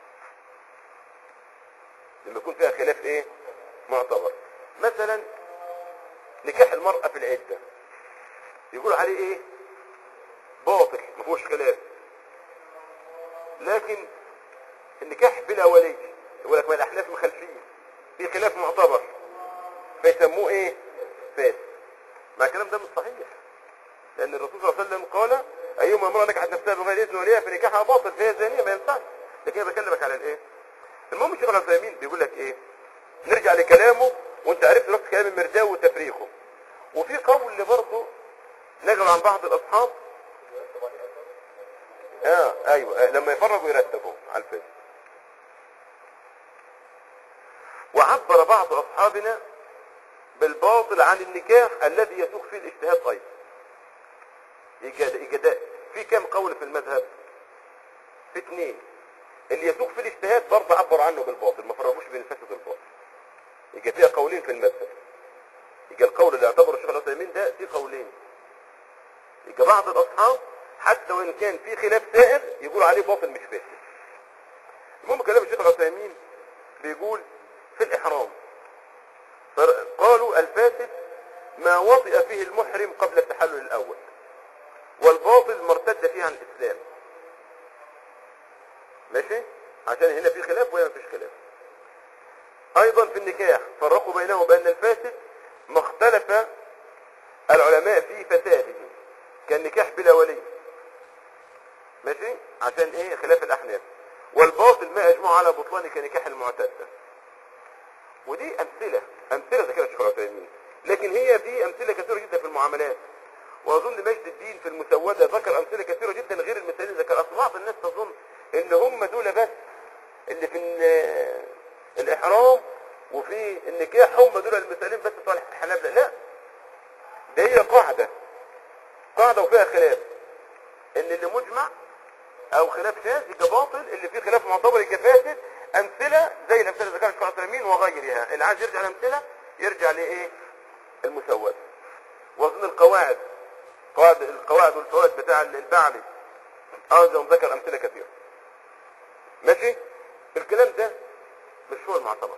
لما يكون فيها خلاف ايه معتبر مثلا نكاح المرأة في العدة يقولوا عليه ايه باطل ما فيهوش خلاف لكن النكاح بلا ولي يقول لك ما الاحناف مخالفين في خلاف معتبر فيسموه ايه فاسد مع الكلام ده مش صحيح لان الرسول صلى الله عليه وسلم قال ايما امرأة نكحت نفسها بغير اذن وليها فنكاحها باطل فهي زانية ما ينفعش لكن انا بكلمك على الايه المهم الشيخ العثيمين بيقول لك ايه نرجع لكلامه وانت عرفت نفس كلام المرداوي وتفريقه وفي قول برضه نقل عن بعض الاصحاب اه ايوه آه لما يفرغوا يرتبوا على الفيس وعبر بعض اصحابنا بالباطل عن النكاح الذي يسوق فيه الاجتهاد ايضا إيجاد إيجاد في كم قول في المذهب في اثنين اللي يسوق في الاجتهاد برضه عبر عنه بالباطل ما فرقوش بين الفاسد والباطل يبقى فيها قولين في المذهب يبقى القول اللي اعتبره الشيخ العثيمين ده في قولين يبقى بعض الاصحاب حتى وان كان في خلاف سائر يقول عليه باطل مش فاسد المهم كلام الشيخ العثيمين بيقول في الاحرام فر- قالوا الفاسد ما وطئ فيه المحرم قبل التحلل الاول والباطل ما ارتد فيه عن الاسلام ماشي عشان هنا في خلاف وهنا مفيش خلاف ايضا في النكاح فرقوا بينه بان الفاسد ما اختلف العلماء في فساده كالنكاح بلا ولي ماشي عشان ايه خلاف الاحناف والباطل ما اجمعوا على بطلان كنكاح المعتدة ودي امثلة امثلة ذكرها الشيخ العثيمين لكن هي في امثلة كثيرة جدا في المعاملات واظن مجد الدين في المسودة ذكر امثلة كثيرة جدا غير المثالين اللي ذكر اصل بعض الناس تظن ان هم دول بس اللي في ال- الاحرام وفي النكاح هم دول المثالين بس بتوع الحنابلة لا ده هي قاعدة قاعدة وفيها خلاف ان اللي مجمع او خلاف شاذ يبقى باطل اللي فيه خلاف معتبر يبقى فاسد امثله زي الامثله اللي ذكرها الشيخ العثيمين وغيرها اللي عايز يرجع الامثله يرجع لايه المسوده واظن القواعد قواعد القواعد والفوائد بتاع البعلي ايضا ذكر امثله كثيره ماشي الكلام ده مش هو المعتبر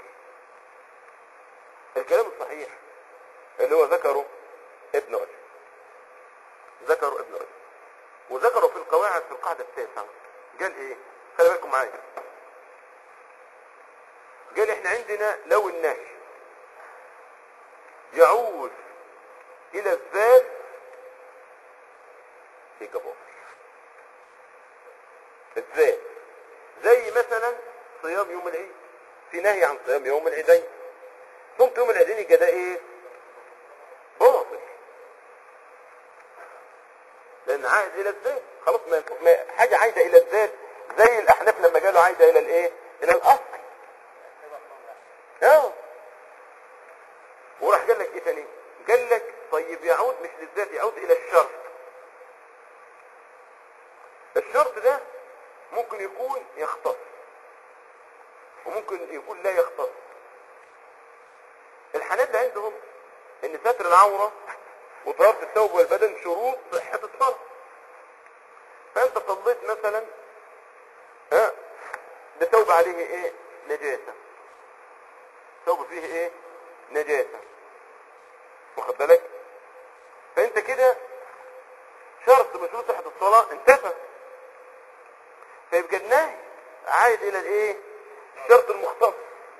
الكلام الصحيح اللي هو ذكره ابن رجب ذكره ابن رجب وذكروا في القواعد في القاعدة التاسعة قال ايه خلي بالكم معايا قال احنا عندنا لو النهي يعود الى الذات في جبار الذات زي مثلا صيام يوم العيد في نهي عن صيام يوم العيدين صمت يوم العيدين يبقى ده ايه باطل لان عائد الى الذات خلاص ما ما- حاجه عايده الى الذات زي الاحناف لما قالوا عايده الى الايه الى الاصل اه وراح قال لك ايه تاني قال لك طيب يعود مش للذات يعود الى الشرط الشرط ده ممكن يكون يختص وممكن يكون لا يختص الحنابلة عندهم ان ستر العورة وطهارة الثوب والبدن شروط صحة الصلاة فانت صليت مثلا ها بثوب عليه ايه نجاسة ثوب فيه ايه نجاسة واخد بالك فانت كده شرط من شروط صحة الصلاة انتفى فيبقى النهي عايد الى الايه الشرط المختص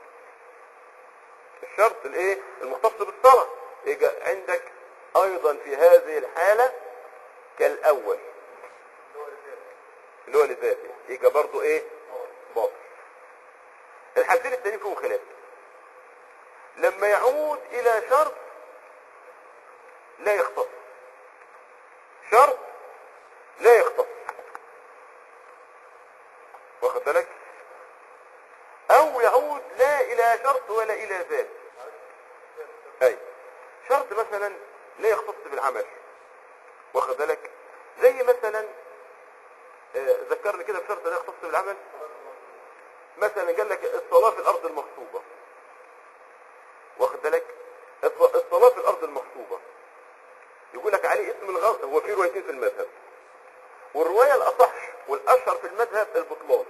الشرط الايه المختص بالصلاة يبقى عندك ايضا في هذه الحالة كالاول اللي هو لذاته يبقى برضو ايه باطل الحالتين التانيين فيهم خلاف لما يعود الى شرط لا يختص شرط لا يختص واخد بالك او يعود لا الى شرط ولا الى ذات اي شرط مثلا لا يختص بالعمل واخد بالك زي مثلا آه، ذكرني كده بشرط لا يختص بالعمل مثلا قال لك الصلاة في الارض المغصوبة واخد بالك الص- الصلاة في الارض المغصوبة يقول لك عليه اسم الغصب هو في روايتين في المذهب والرواية الأصح والأشهر في المذهب البطلان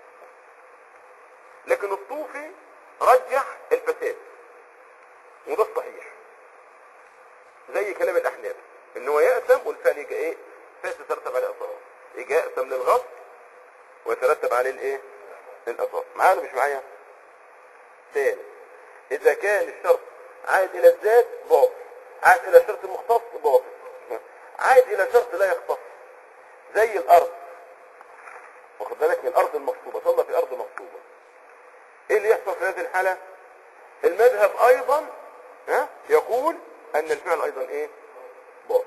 لكن الصوفي رجح الفساد وده الصحيح زي كلام الأحناف إن هو يأثم والفعل يجي إيه فاسد يترتب عليه أثار يجي يأثم للغصب ويترتب عليه الإيه الأثار معايا ولا مش معايا ثاني إذا كان الشرط عائد إلى الذات باطل عائد إلى شرط مختص باطل عائد إلى شرط لا يختص زي الارض واخد بالك من الارض المغصوبه صلى في ارض مغصوبه ايه اللي يحصل في هذه الحاله المذهب ايضا ها يقول ان الفعل ايضا ايه باطل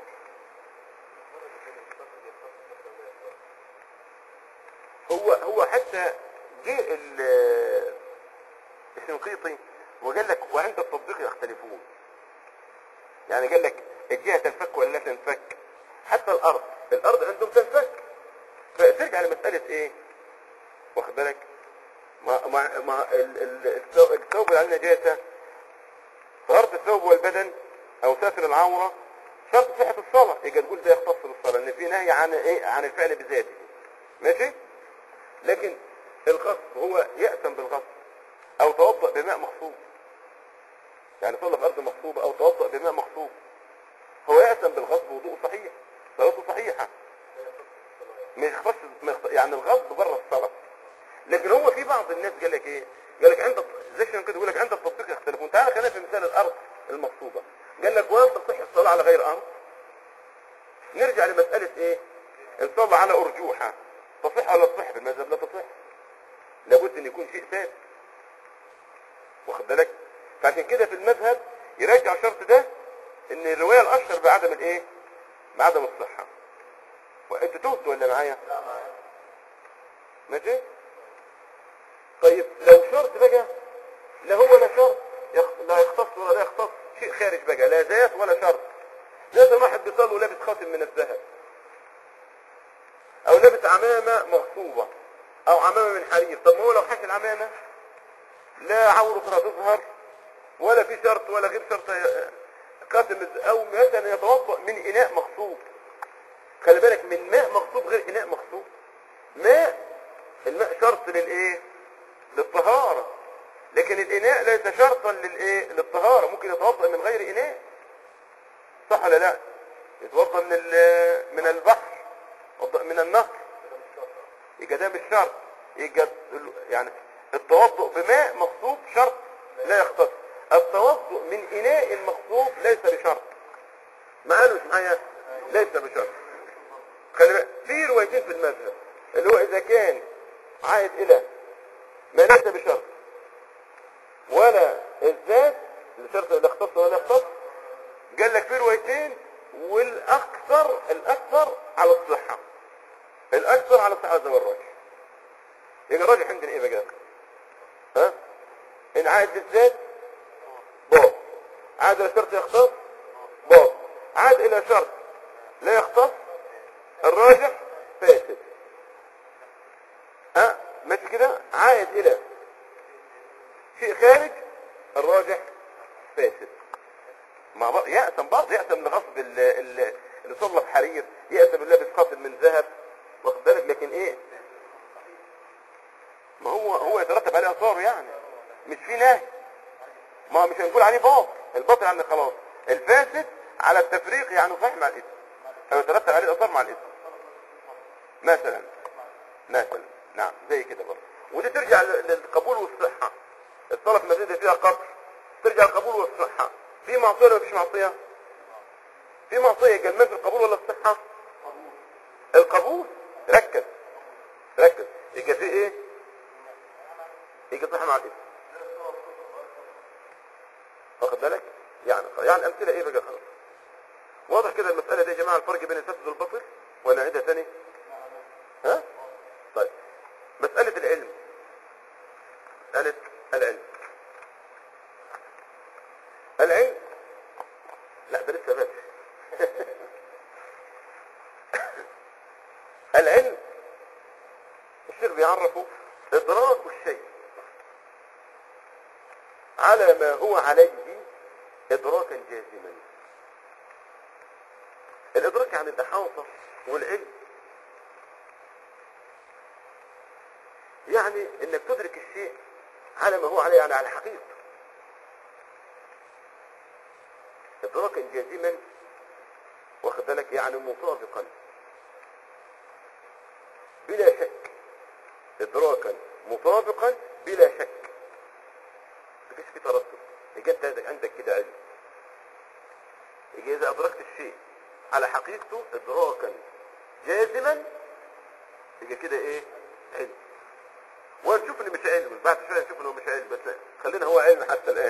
هو هو حتى جه ال- الشنقيطي وقال لك وعند التطبيق يختلفون يعني قال لك الجهه تنفك ولا لا تنفك حتى الارض الارض عندهم تنفك فترجع لمساله ايه واخد بالك ما ما ما ال- ال- الثوب الثوب اللي على النجاسه طهاره الثوب والبدن او ساتر العوره شرط صحه الصلاه يبقى تقول ده يختص بالصلاه ان في نهي عن ايه عن الفعل بذاته ماشي لكن الغصب هو يأتم بالغصب او توضأ بماء مغصوب يعني صلى في ارض مغصوبه او توضأ بماء مغصوب هو يأتم بالغصب وضوء صحيح صلاته صحيحه ما يختص ما يختص- يعني الغصب بره الصلاه لكن هو في بعض الناس قال لك ايه قال لك عند زي شنو كده يقول لك عند التطبيق يختلفون تعالى خلينا في مثال الارض المغصوبه قال لك ولا تصح الصلاه على غير ارض نرجع لمساله ايه ان صلى على ارجوحه تصح ولا تصح في المذهب لا تصح لابد ان يكون شيء ثابت واخد بالك فعشان كده في المذهب يرجع الشرط ده ان الروايه الاشهر بعدم الايه بعدم الصحه وانت تهت ولا معايا ماشي طيب لو شرط بقى لا هو لا شرط يخ- لا يختص ولا لا يختص شيء خارج بقى لا ذات ولا شرط لازم واحد بيصلي ولابس خاتم من الذهب او لابس عمامه مغصوبه او عمامه من حرير طب ما هو لو حاش العمامه لا عورتها تظهر ولا في شرط ولا غير شرط ي- خاتم الز- او مثلا يتوضا من اناء مغصوب خلي بالك من ماء مغصوب غير اناء مغصوب ماء الماء شرط للايه للطهارة لكن الاناء ليس شرطا للايه للطهارة ممكن يتوضا من غير اناء صح ولا لا يتوضا من ال- من البحر يتوضأ من النهر يبقى ده مش شرط يبقى ال- يعني التوضؤ بماء مغصوب شرط لا يختص التوضؤ من اناء مغصوب ليس بشرط معانا مش معايا ليس بشرط خلي بالك في روايتين في المذهب اللي هو اذا كان عائد الى ما ليس بشرط ولا الذات لشرط لا يختص ولا يختص قال لك في روايتين والاكثر الاكثر على الصحه الاكثر على صحة زي الراجح يبقى الراجح عندنا ايه بقى ها ان عائد بالذات باطل عاد الى شرط يختص باطل عاد الى شرط لا يختص الراجح فاسد ها ماشي كده عائد الى شيء خارج الراجح فاسد مع بعض يأتم بعض يأتم لغصب ال- ال- اللي صلى بحرير يأتم اللي لابس خاتم من ذهب واخد بالك لكن ايه ما هو هو يترتب عليه اثاره يعني مش في نهي ما مش هنقول عليه باطل الباطل يعني خلاص الفاسد على التفريق يعني صحيح مع الاسم او يترتب عليه الاثار مع الاسم مثلا مثلا نعم زي كده برضه ودي ترجع لل- للقبول والصحة الطلب مزيدة فيها قبر ترجع القبول والصحة في معصية ولا مفيش معصية في معصية جنان في القبول ولا الصحة القبول ركز ركز يبقى في ايه يجي صح مع الاسم واخد بالك يعني يعني امثله ايه بقى خلاص واضح كده المساله دي يا جماعه الفرق بين الفاسد والباطل ولا نعيدها تاني ها طيب مساله العلم مساله العلم العلم لا ده لسه بدري العلم الشيخ بيعرفه ادراك الشيء على ما هو عليه ادراكا جازما الادراك عن الاحاطه والعلم يعني انك تدرك الشيء على ما هو عليه يعني على حقيقته ادراكا جازما واخد بالك يعني مطابقا بلا شك ادراكا مطابقا بلا شك مفيش في تردد يجي انت عندك- عندك كده علم يجي اذا ادركت الشيء على حقيقته ادراكا جازما يجي كده ايه علم ونشوف اللي مش علم بعد شويه نشوف انه مش علم بس خلينا هو علم حتى الان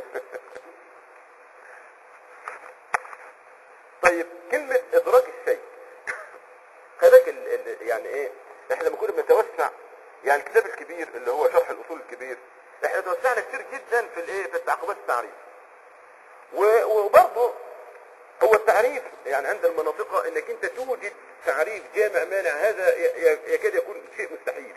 طيب كلمة ادراك الشيء خليك ال... ال... يعني ايه احنا لما كنا بنتوسع يعني الكتاب الكبير اللي هو شرح الاصول الكبير احنا توسعنا كتير جدا في الايه في التعقبات التعريف و... وبرضه هو التعريف يعني عند المناطق انك انت توجد تعريف جامع مانع هذا ي... ي... يكاد يكون شيء مستحيل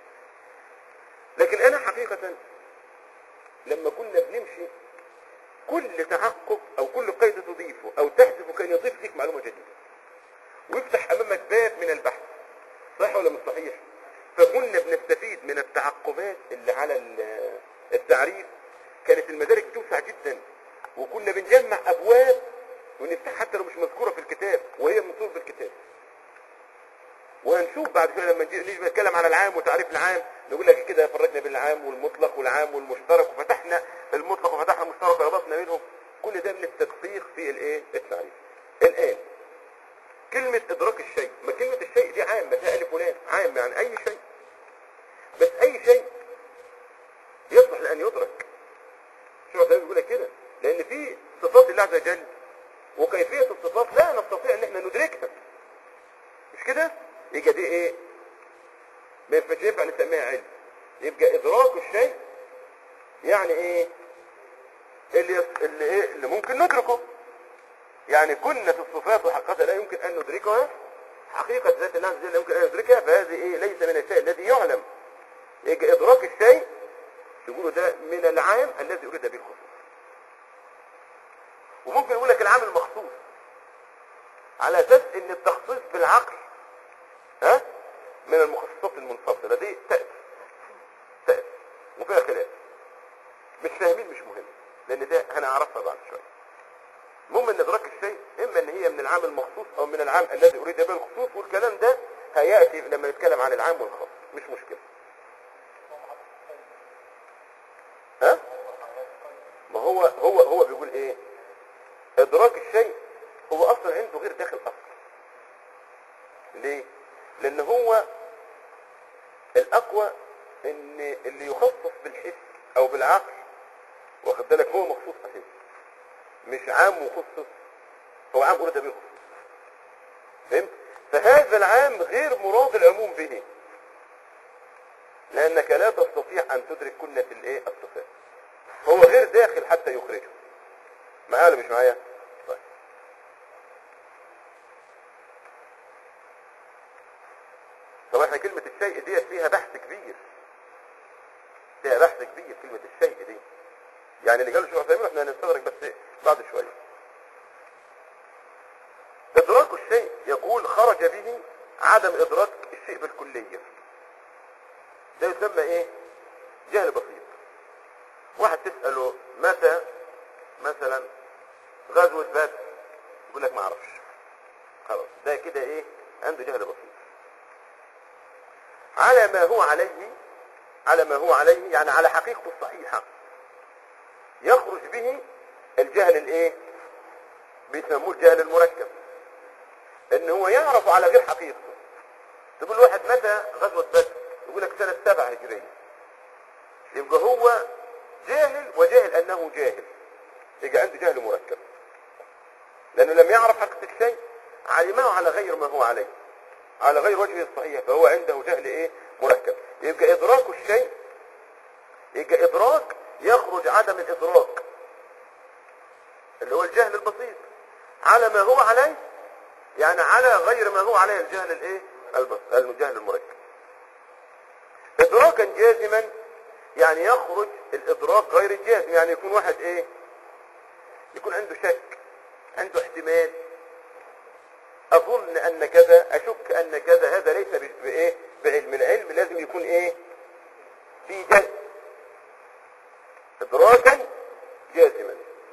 لكن انا حقيقة لما كنا بنمشي كل تعقب او كل قيد تضيفه او تحذفه كان يضيف لك معلومة جديدة ويفتح امامك باب من البحث صح ولا مش صحيح فكنا بنستفيد من التعقبات اللي على ال- التعريف كانت المدارك توسع جدا وكنا بنجمع ابواب ونفتح حتى لو مش مذكورة في الكتاب وهي منصوص في الكتاب وهنشوف بعد كده لما نجي نيجي نتكلم على العام وتعريف العام نقول لك كده فرقنا بين العام والمطلق والعام والمشترك وفتحنا المطلق وفتحنا المشترك وربطنا بينهم كل ده من التدقيق في الايه التعريف الان كلمة ادراك الشيء ما كلمة الشيء دي عام فيها الف ولام عام يعني اي شيء بس اي شيء يصلح لان يدرك شو ده بيقول لك كده لان في صفات الله عز وجل وكيفية الصفات لا نستطيع ان احنا ندركها مش كده يبقى دي ايه ما ينفعش ينفع نسميها علم يبقى ادراك الشيء يعني ايه اللي يص... اللي ايه اللي ممكن ندركه يعني كنا في الصفات وحقيقة لا يمكن ان ندركها حقيقة ذات الله عز وجل لا يمكن ان ندركها فهذه ايه ليس من الشيء الذي يعلم يبقى ادراك الشيء يقولوا ده من العام الذي اريد به الخصوص وممكن يقول لك العام المخصوص على اساس ان التخصيص بالعقل ها من المخصصات المنفصلة دي تأتي تأتي وفيها خلاف مش فاهمين مش مهم لان ده هنعرفها بعد شوية المهم ان ادراك الشيء اما ان هي من العام المخصوص او من العام الذي اريد به الخصوص والكلام ده هياتي لما نتكلم عن العام والخاص مش مشكله ها ما هو هو هو بيقول ايه ادراك الشيء هو اصلا عنده غير داخل اصلا ليه لان هو الاقوى ان اللي يخصص بالحس او بالعقل واخد بالك هو مخصوص اساسي مش عام مخصص هو عام اريد به الخصوص فهمت فهذا العام غير مراد العموم به لانك لا تستطيع ان تدرك كنة الايه الصفات هو غير داخل حتى يخرجه معايا ولا مش معايا طيب طبعا احنا كلمة الشيء دي فيها بحث كبير فيها بحث كبير كلمة الشيء دي يعني اللي قالوا شو عثيمين احنا هنستدرك بس بعد شوية ادراك الشيء يقول خرج به عدم ادراك الشيء بالكلية ده يسمى ايه جهل بسيط واحد تسأله متى مثلا غزوة بدر يقول لك ما اعرفش خلاص ده كده ايه عنده جهل بسيط على ما هو عليه على ما هو عليه يعني على حقيقته الصحيحة يخرج به الجهل الايه بيسموه الجهل المركب ان هو يعرف على غير حقيقته تقول واحد متى غزوة بدر يقول لك سنة سبعة هجرية يبقى هو جاهل وجاهل انه جاهل يبقى عنده جهل مركب لانه لم يعرف حقيقة الشيء علمه على غير ما هو عليه على غير وجهه الصحيح فهو عنده جهل ايه مركب يبقى ادراك الشيء يبقى ادراك يخرج عدم الادراك اللي هو الجهل البسيط على ما هو عليه يعني على غير ما هو عليه الجهل الايه البس... الجهل المركب ادراكا جازما يعني يخرج الادراك غير الجازم يعني يكون واحد ايه يكون عنده شك عنده احتمال اظن ان كذا اشك ان كذا هذا ليس ب- بايه بعلم العلم لازم يكون ايه في جهل ادراكا جازما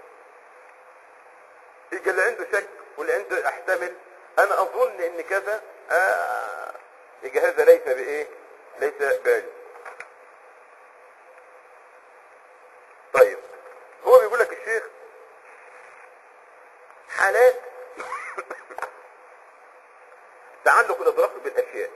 يجي اللي عنده شك واللي عنده احتمل انا اظن ان كذا آه يجي هذا ليس بايه ليس بعلم طيب هو بيقول لك الشيخ حالات تعلق الادراك بالاشياء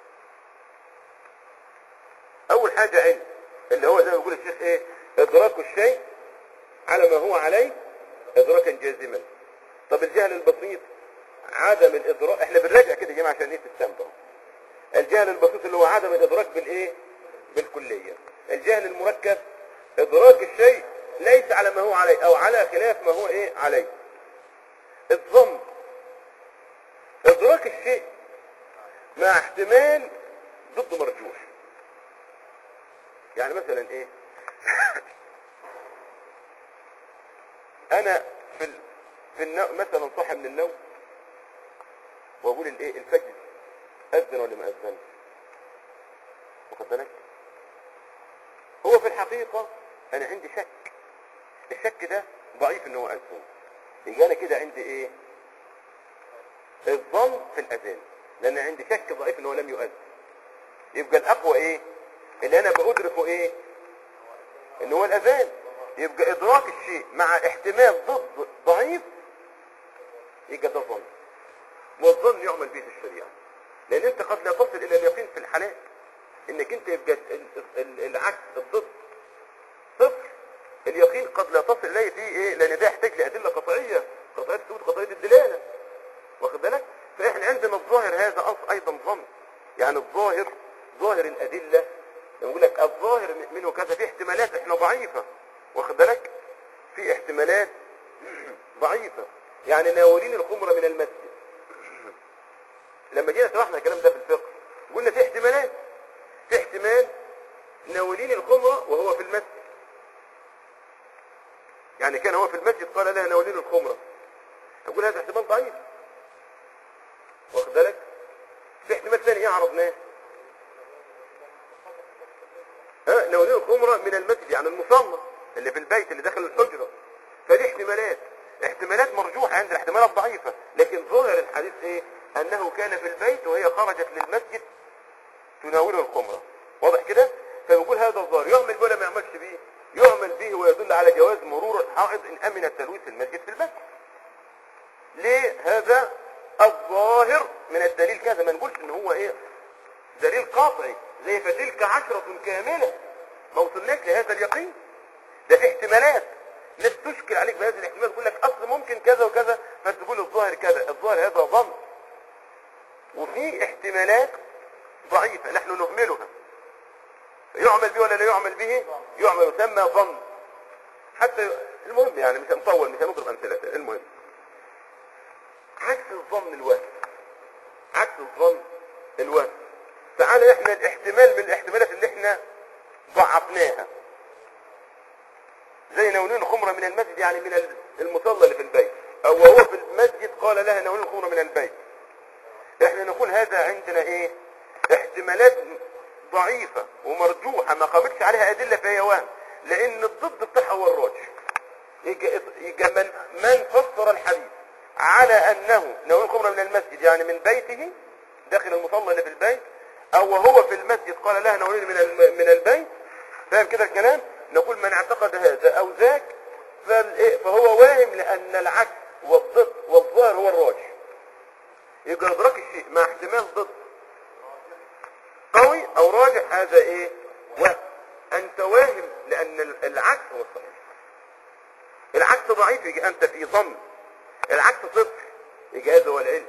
اول حاجة علم اللي هو زي ما بيقول الشيخ ايه ادراك الشيء على ما هو عليه ادراكا جازما طب الجهل البسيط عدم الادراك احنا بنراجع كده يا جماعه عشان ايه تستمتعوا الجهل البسيط اللي هو عدم الادراك بالايه بالكليه الجهل المركب ادراك الشيء ليس على ما هو عليه او على خلاف ما هو ايه عليه الظن ادراك الشيء مع احتمال ضد مرجوح يعني مثلا ايه انا في ال... في النوم مثلا صاحي من النوم واقول الايه الفجر اذن ولا ما اذنش واخد بالك هو في الحقيقه انا عندي شك الشك ده ضعيف ان هو اذن يبقى انا كده عندي ايه الظن في الاذان لان عندي شك ضعيف ان هو لم يؤذن يبقى الاقوى ايه اللي انا بادركه ايه ان هو الاذان يبقى ادراك الشيء مع احتمال ضد ضعيف يبقى ده ظن والظن يعمل به في الشريعه لان انت قد لا تصل الى اليقين في الحالات انك انت يبقى ال- ال- العكس الضد صفر اليقين قد لا تصل اليه فيه ايه لان ده يحتاج لادله قطعيه قطعيه الثبوت قطعيه الدلاله واخد بالك فاحنا عندنا الظاهر هذا أص- ايضا ظن يعني الظاهر ظاهر الادله لما يقول لك الظاهر منه كذا في احتمالات احنا ضعيفه واخد بالك في احتمالات ضعيفه يعني ناولين الخمره من المسجد لما جينا شرحنا الكلام ده في الفقه قلنا في احتمالات في احتمال ناولين الخمره وهو في المسجد يعني كان هو في المسجد قال لها ناولين الخمره اقول هذا احتمال ضعيف واخد بالك في احتمال ثاني ايه عرضناه ها ناولين الخمره من المسجد يعني المصلى اللي في البيت اللي داخل الحجره فدي احتمالات احتمالات مرجوحه عند الاحتمالات ضعيفه لكن ظاهر الحديث ايه انه كان في البيت وهي خرجت للمسجد تناوله الخمره واضح كده فبنقول هذا الظاهر يعمل ولا ما يعملش به يعمل به ويدل على جواز مرور الحائض ان امن التلويث في المسجد في المسجد ليه هذا الظاهر من الدليل كذا ما نقولش ان هو ايه دليل قاطعي زي فتلك عشرة كاملة ما وصلناش لهذا اليقين ده في احتمالات ناس تشكل عليك بهذه الاحتمال تقول لك اصل ممكن كذا وكذا فتقول الظاهر كذا الظاهر هذا ظن وفي احتمالات ضعيفة نحن نهملها يعمل به ولا لا يعمل به يعمل يسمى ظن حتى المهم يعني مش هنطول مش هنضرب امثله المهم عكس الظن الوهم عكس الظن الوهم تعالى احنا الاحتمال من الاحتمالات اللي احنا ضعفناها زي ناولين خمرة من المسجد يعني من المصلى اللي في البيت او وهو في المسجد قال لها ناولين خمرة من البيت احنا نقول هذا عندنا ايه احتمالات ضعيفة ومرجوحة ما قابلش عليها ادلة فهي وهم لان الضد بتاعها هو الراجح يجي يجي من, من فسر الحديث على انه ناولين خمرة من المسجد يعني من بيته داخل المصلى اللي في البيت او وهو في المسجد قال لها ناولين من الم- من البيت فاهم كده الكلام نقول من اعتقد هذا او ذاك فال- فهو واهم لان العكس والضد والظاهر هو الراجح يبقى ادراك الشيء مع احتمال ضد قوي او راجح هذا ايه وهم انت واهم لان ال- العكس هو الصحيح العكس ضعيف يجي انت في ظن العكس صفر يجي هذا هو العلم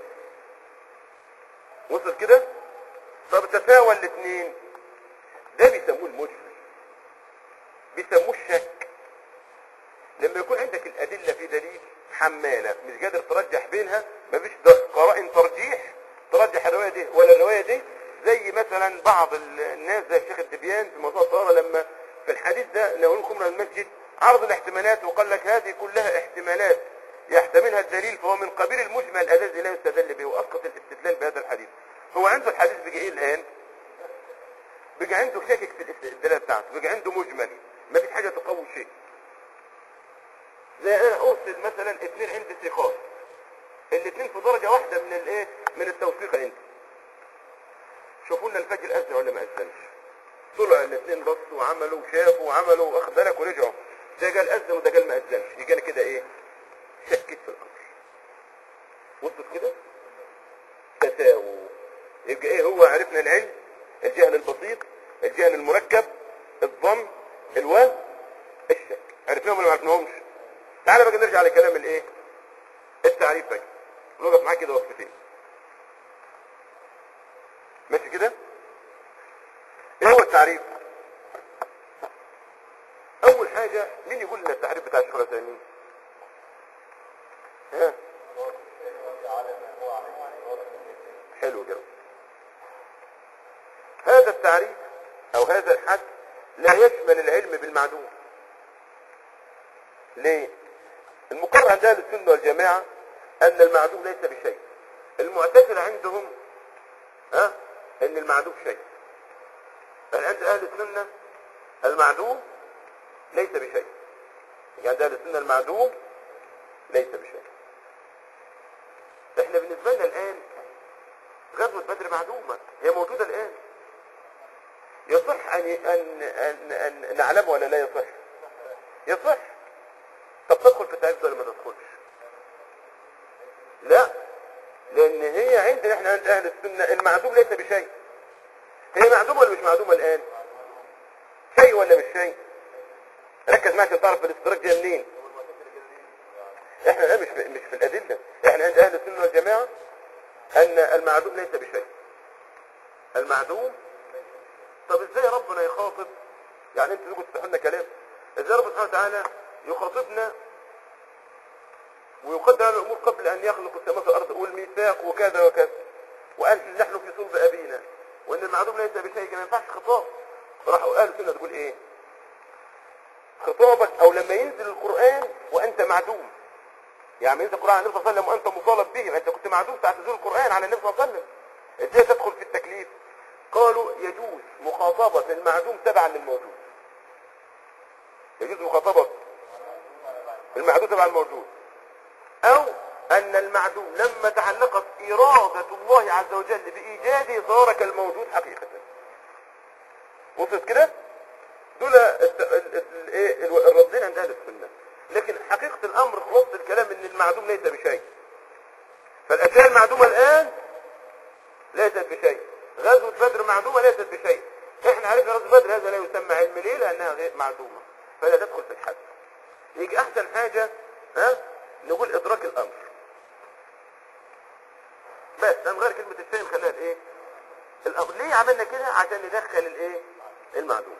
وصل كده طب تساوى الاثنين ده بيسموه المجمل بيسموه الشك لما يكون عندك الادله في دليل حماله مش قادر ترجح بينها مفيش د- قرائن ترجيح ترجح الروايه دي ولا الروايه دي زي مثلا بعض ال- الناس زي الشيخ الدبيان في موضوع الطهاره لما في الحديث ده نقول خمر المسجد عرض الاحتمالات وقال لك هذه كلها احتمالات يحتملها الدليل فهو من قبيل المجمل الذي لا يستدل به واسقط الاستدلال بهذا الحديث هو عنده الحديث بقى ايه الان بقى عنده شاكك في الاستدلال بتاعته بقى عنده مجمل ما فيش حاجه تقوي شيء زي انا ارسل مثلا اثنين عندي ثقات الاثنين في درجه واحده من الايه من التوثيق عندي شوفوا لنا الفجر اذن ولا ما اذنش طلع الاثنين بصوا وعملوا وشافوا وعملوا واخد بالك ورجعوا ده قال اذن وده قال ما اذنش يجي انا كده ايه شكيت في الامر وصلت كده تساووا يبقى ايه هو عرفنا العلم الجهل البسيط الجهل المركب الظن الوهم الشك عرفناهم ولا ما عرفناهمش تعالى بقى نرجع لكلام الايه التعريف بقى نوقف معاه كده وقفتين ماشي كده ايه هو التعريف اول حاجة مين يقول لنا التعريف بتاع الشيخ العثيمين ها حلو كده هذا التعريف او هذا الحد لا يشمل العلم بالمعدوم ليه المقرر عند اهل السنه والجماعه ان المعدوم ليس بشيء المعتزله عندهم ها ان المعدوم شيء بل عند اهل السنه المعدوم ليس بشيء يعني عند اهل السنه المعدوم ليس بشيء احنا بالنسبه لنا الان غزوه بدر معدومه هي موجوده الان يصح ان ان ان, أن نعلم ولا لا يصح يصح طب تدخل في التعريف ده ولا ما تدخلش لا لان هي عندنا احنا عند اهل السنه المعدوم ليس بشيء هي معدومه ولا مش معدومه الان شيء ولا مش شيء ركز معايا عشان تعرف الاستدراك دي منين احنا الان مش في مش في الادله احنا عند اهل السنه والجماعه ان المعدوم ليس بشيء المعدوم طب ازاي ربنا يخاطب يعني انتوا تيجوا تفتحوا لنا كلام ازاي ربنا سبحانه وتعالى يخاطبنا ويقدر على الامور قبل ان يخلق السماوات والارض والميثاق وكذا وكذا وقال نحن في صلب ابينا وان المعدوم ليس بشيء ما ينفعش خطاب راحوا قالوا السنه تقول ايه خطابك او لما ينزل القران وانت معدوم يعني ينزل القران على النبي صلى الله عليه وسلم وانت مطالب به انت كنت معدوم ساعه نزول القران على النبي صلى الله عليه وسلم ازاي تدخل في التكليف قالوا يجوز مخاطبة المعدوم تبعا للموجود يجوز مخاطبة المعدوم تبعا للموجود او ان المعدوم لما تعلقت ارادة الله عز وجل بايجاده صار كالموجود حقيقة وصلت كده دول الت- ال- ال- ايه الو- الردين عند اهل السنة لكن حقيقة الامر خلاصة الكلام ان المعدوم ليس بشيء فالاشياء المعدومة الان ليست بشيء غزوة بدر معدومة ليست بشيء احنا عرفنا غزوة بدر هذا لا يسمى علم ليه لانها غير معدومة فلا تدخل في الحد يجي احسن حاجة ها نقول ادراك الامر بس هنغير كلمة الشيء نخليها الايه الامر ليه عملنا كده عشان ندخل الايه المعلوم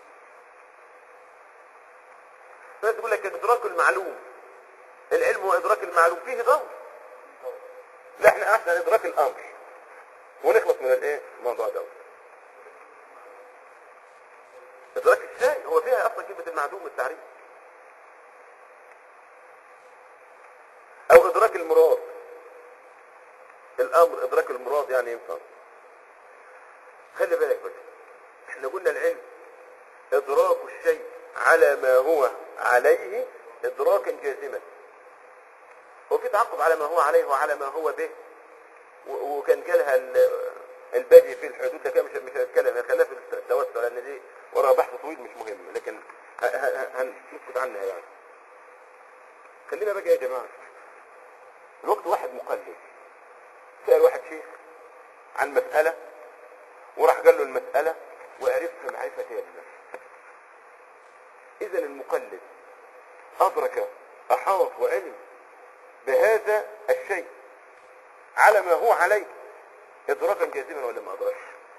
بس تقول لك ادراك المعلوم العلم هو ادراك المعلوم فيه دور لا احنا احسن ادراك الامر ونخلص من الايه الموضوع ده ادراك الشيء هو فيها اصلا كلمة المعدوم والتعريف او ادراك المراد الامر ادراك المراد يعني ينفع خلي بالك بس احنا قلنا العلم ادراك الشيء على ما هو عليه ادراكا جازما هو في تعقب على ما هو عليه وعلى ما هو به و- وكان جالها ال- البدي في الحدود ده كان مش مش هنتكلم خلينا في التوسع لان دي وراها بحث طويل مش مهم لكن ه- ه- هنسكت عنها يعني خلينا بقى يا جماعه الوقت واحد مقلد سأل واحد شيخ عن مسألة وراح قال له المسألة وعرفها معرفة تامة إذا المقلد أدرك أحاط وعلم بهذا الشيء على ما هو عليه إدراكا جازما ولا ما أدركش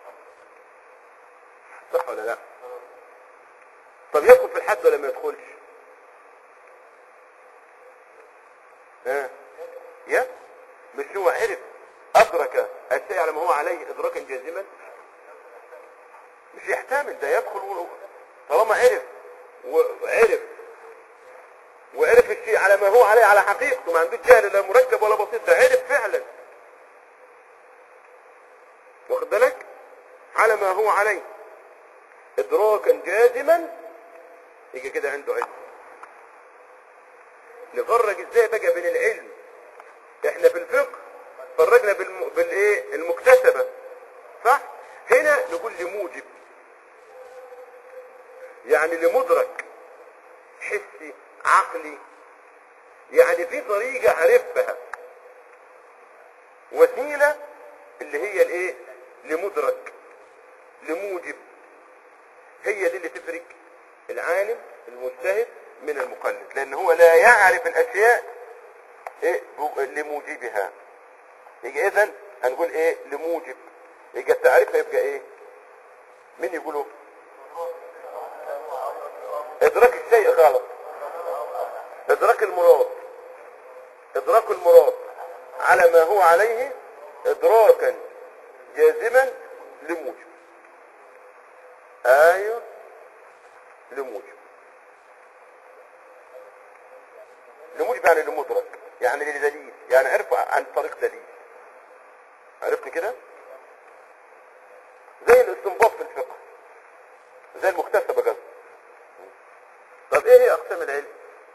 صح ولا لا طب يدخل في الحد ولا ما يدخلش ها يا مش هو عرف أدرك الشيء على ما هو عليه إدراكا جازما مش يحتمل ده يدخل و- طالما عرف وعرف وعرف الشيء على ما هو عليه على حقيقته ما عندوش جهل لا مركب ولا بسيط ده عرف فعلا واخد بالك على ما هو عليه ادراكا جازما يجي كده عنده علم نفرج ازاي بقى بين العلم احنا في الفقه فرجنا بالم... بالايه المكتسبه صح هنا نقول لموجب يعني لمدرك حسي عقلي يعني في طريقة عرفها وسيلة اللي هي الايه لمدرك لموجب هي دي اللي تفرق العالم المجتهد من المقلد لان هو لا يعرف الاشياء ايه بو- لموجبها يجي اذا هنقول ايه لموجب يجي التعريف يبقى ايه مين يقولوا ادراك الشيء غلط ادراك المراد ادراك المراد على ما هو عليه ادراكا جازما لموجب ايوه لموجب لموجب يعني لمدرك يعني لدليل يعني عرف عن طريق دليل عرفت كده زي الاستنباط في الفقه زي المكتسبة قصدي طب ايه هي اقسام العلم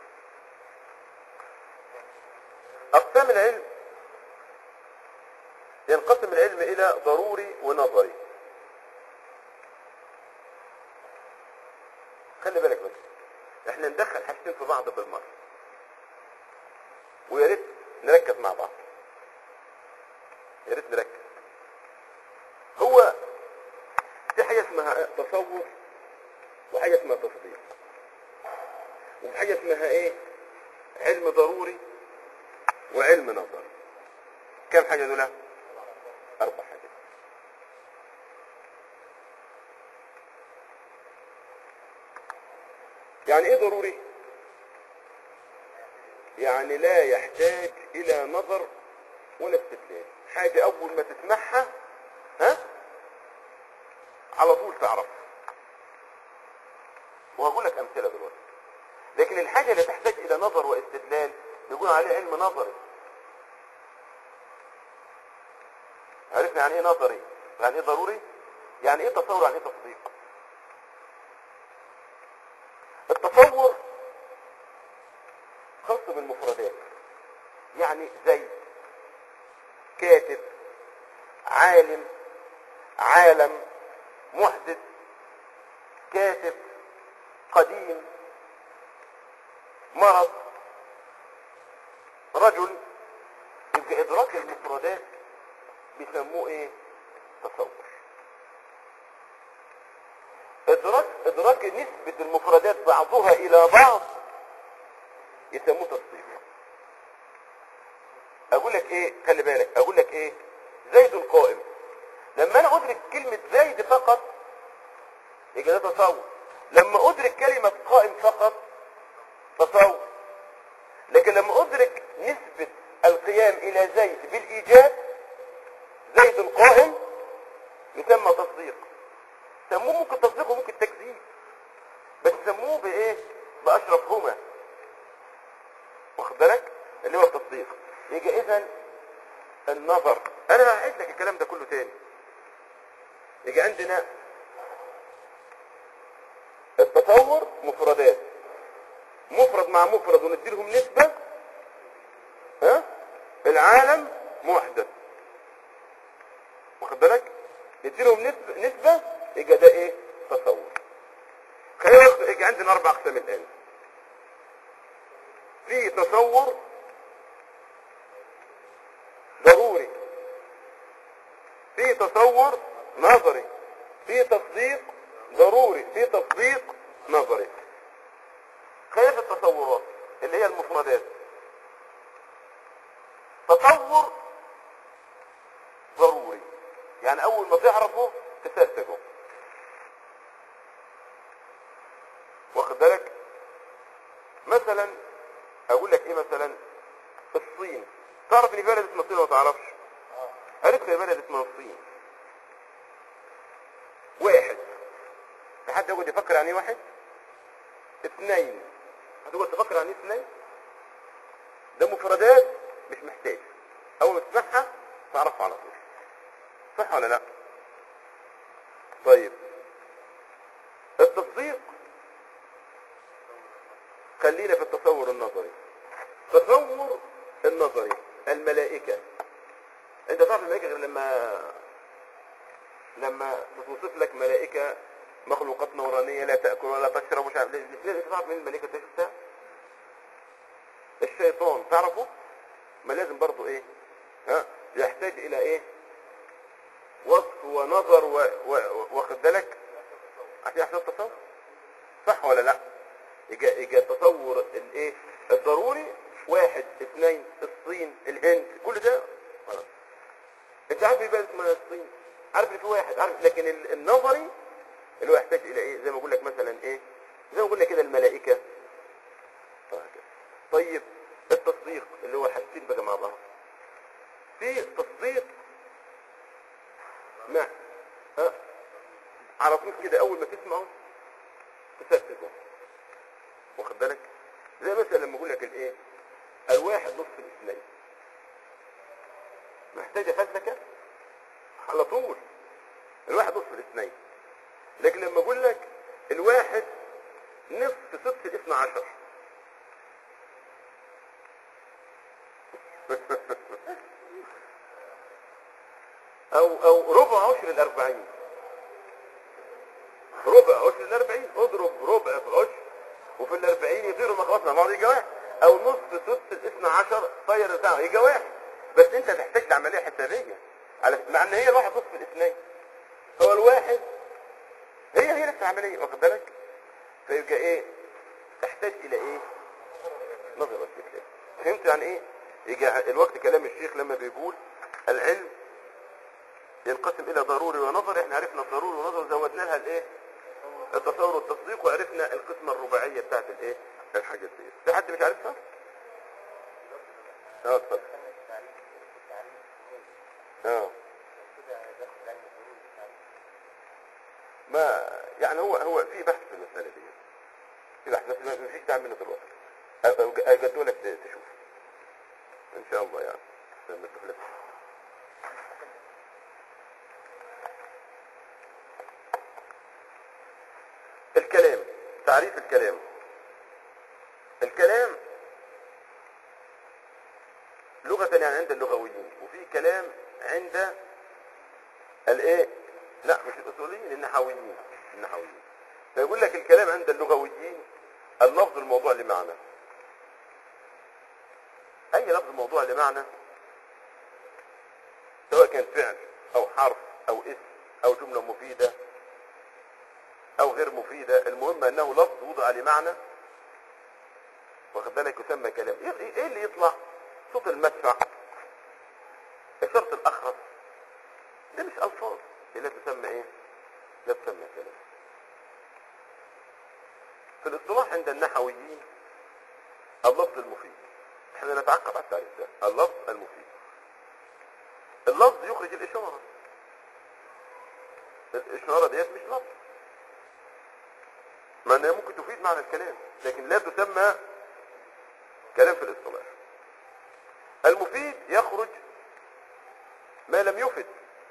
اقسام العلم ينقسم العلم الى ضروري ونظري خلي بالك بس احنا ندخل حاجتين في بعض بالمره ويا ريت نركز مع بعض يا ريت نركز هو في حاجه اسمها تصور وحاجه اسمها تصديق وفي حاجه اسمها ايه علم ضروري وعلم نظري كم حاجه دول اربع حاجات يعني ايه ضروري يعني لا يحتاج الى نظر ولا استدلال حاجة اول ما تسمعها ها على طول تعرفها وهقول لك امثلة دلوقتي لكن الحاجة اللي تحتاج الى نظر واستدلال بيقول عليه علم نظري عرفنا يعني ايه نظري يعني ايه ضروري يعني ايه تصور يعني ايه تصديق التصور خاص بالمفردات يعني زي كاتب عالم عالم محدث كاتب قديم مرض رجل يبقى ادراك المفردات بيسموه ايه تصور ادراك ادراك نسبة المفردات بعضها الى بعض يسموه تصديق اقول لك ايه خلي بالك اقول لك ايه زيد قائم لما انا ادرك كلمة زيد فقط يبقى ده تصور لما ادرك كلمة قائم فقط تصور لكن لما ادرك نسبة القيام الى زيد بالايجاب زيد قائم يسمى تصديق سموه ممكن تصديق وممكن تكذيب بس سموه بايه باشرفهما واخد بالك اللي هو التصديق يجي اذا النظر انا هعيد لك الكلام ده كله تاني يجي عندنا التصور مفردات مفرد مع مفرد ونديلهم نسبة ها العالم محدث واخد بالك نديلهم نسبة, نسبة يبقى ده ايه تصور خلينا يجي عندنا اربع اقسام الان في تصور ضروري في تصور نظري في تصديق ضروري في تصديق نظري خلاف التصورات اللي هي المفردات تصور ضروري يعني اول ما تعرفه تصدقه واخد بالك مثلا اقول لك ايه مثلا الصين تعرف ان في بلد اسمها الصين ولا ما تعرفش عرفت في بلد اسمها الصين واحد في حد يقعد يفكر عن ايه واحد اثنين هتقعد تفكر عن ايه اثنين ده مفردات مش محتاج اول ما تسمعها تعرفها على طول صح ولا لا طيب التصديق خلينا في التصور النظري تصور النظري الملائكة انت تعرف الملائكة غير لما لما توصف لك ملائكة مخلوقات نورانية لا تأكل ولا تشرب مش عارف ليه تعرف مين الملائكة اللي شفتها الشيطان تعرفه ما لازم برضو ايه ها يحتاج الى ايه وصف ونظر و... و... واخد بالك عشان يحصل التصور صح ولا لا يجي يجي التصور الايه الضروري واحد اثنين الصين الهند كل ده خلاص انت عارف ايه بقى اسمها الصين عارف ان في واحد عارف لكن ال- النظري اللي هو يحتاج الى ايه زي ما اقول لك مثلا ايه زي ما اقول لك كده الملائكه وهكذا. طيب التصديق اللي هو حاجتين بقى مع بعض في تصديق مع ها على طول كده اول ما تسمعه تصدقه واخد بالك زي مثلا لما اقول لك الايه الواحد نصف الاثنين محتاجه فلسفه على طول الواحد نصف الاثنين لكن لما اقول لك الواحد نصف سدس الاثنى عشر او او ربع عشر الاربعين ربع عشر الاربعين اضرب ربع في عشر وفي الاربعين يطيروا ما خلصنا بعض يجي واحد او نص سدس الاثنى عشر طير بتاعه يجي واحد بس انت تحتاج لعمليه حسابيه على مع ان هي الواحد نصف الاثنين هو الواحد هي هي نفس العمليه واخد بالك فيبقى ايه تحتاج الى ايه نظر واستدلال فهمت يعني ايه يجي الوقت كلام الشيخ لما بيقول العلم ينقسم الى ضروري ونظري احنا عرفنا الضروري والنظري زودنا لها الايه التصور والتصديق وعرفنا القسمة الرباعية بتاعت الايه الحاجات دي في حد مش عارفها اه اتفضل اه ما يعني هو هو في بحث في المسألة دي في بحث بس ما فيش داعي منه دلوقتي اجدوا لك تشوف ان شاء الله يعني لما تخلص الكلام تعريف الكلام الكلام لغة يعني عند اللغويين وفي كلام عند الايه لا مش الاصوليين النحويين النحويين فيقول لك الكلام عند اللغويين اللفظ الموضوع لمعنى اي لفظ موضوع لمعنى سواء كان فعل او حرف او اسم او جملة مفيدة او غير مفيدة المهم انه لفظ وضع لمعنى واخد بالك يسمى كلام ايه إيه اللي يطلع صوت المدفع اشارة الاخرس لا تسمى ايه لا تسمى كلام في الاصطلاح عند النحويين اللفظ المفيد احنا نتعقب على التعريف ده اللفظ المفيد اللفظ يخرج الاشاره الاشاره ديت مش لفظ مع انها ممكن تفيد معنى الكلام لكن لا تسمى كلام في الاصطلاح المفيد يخرج ما لم يفد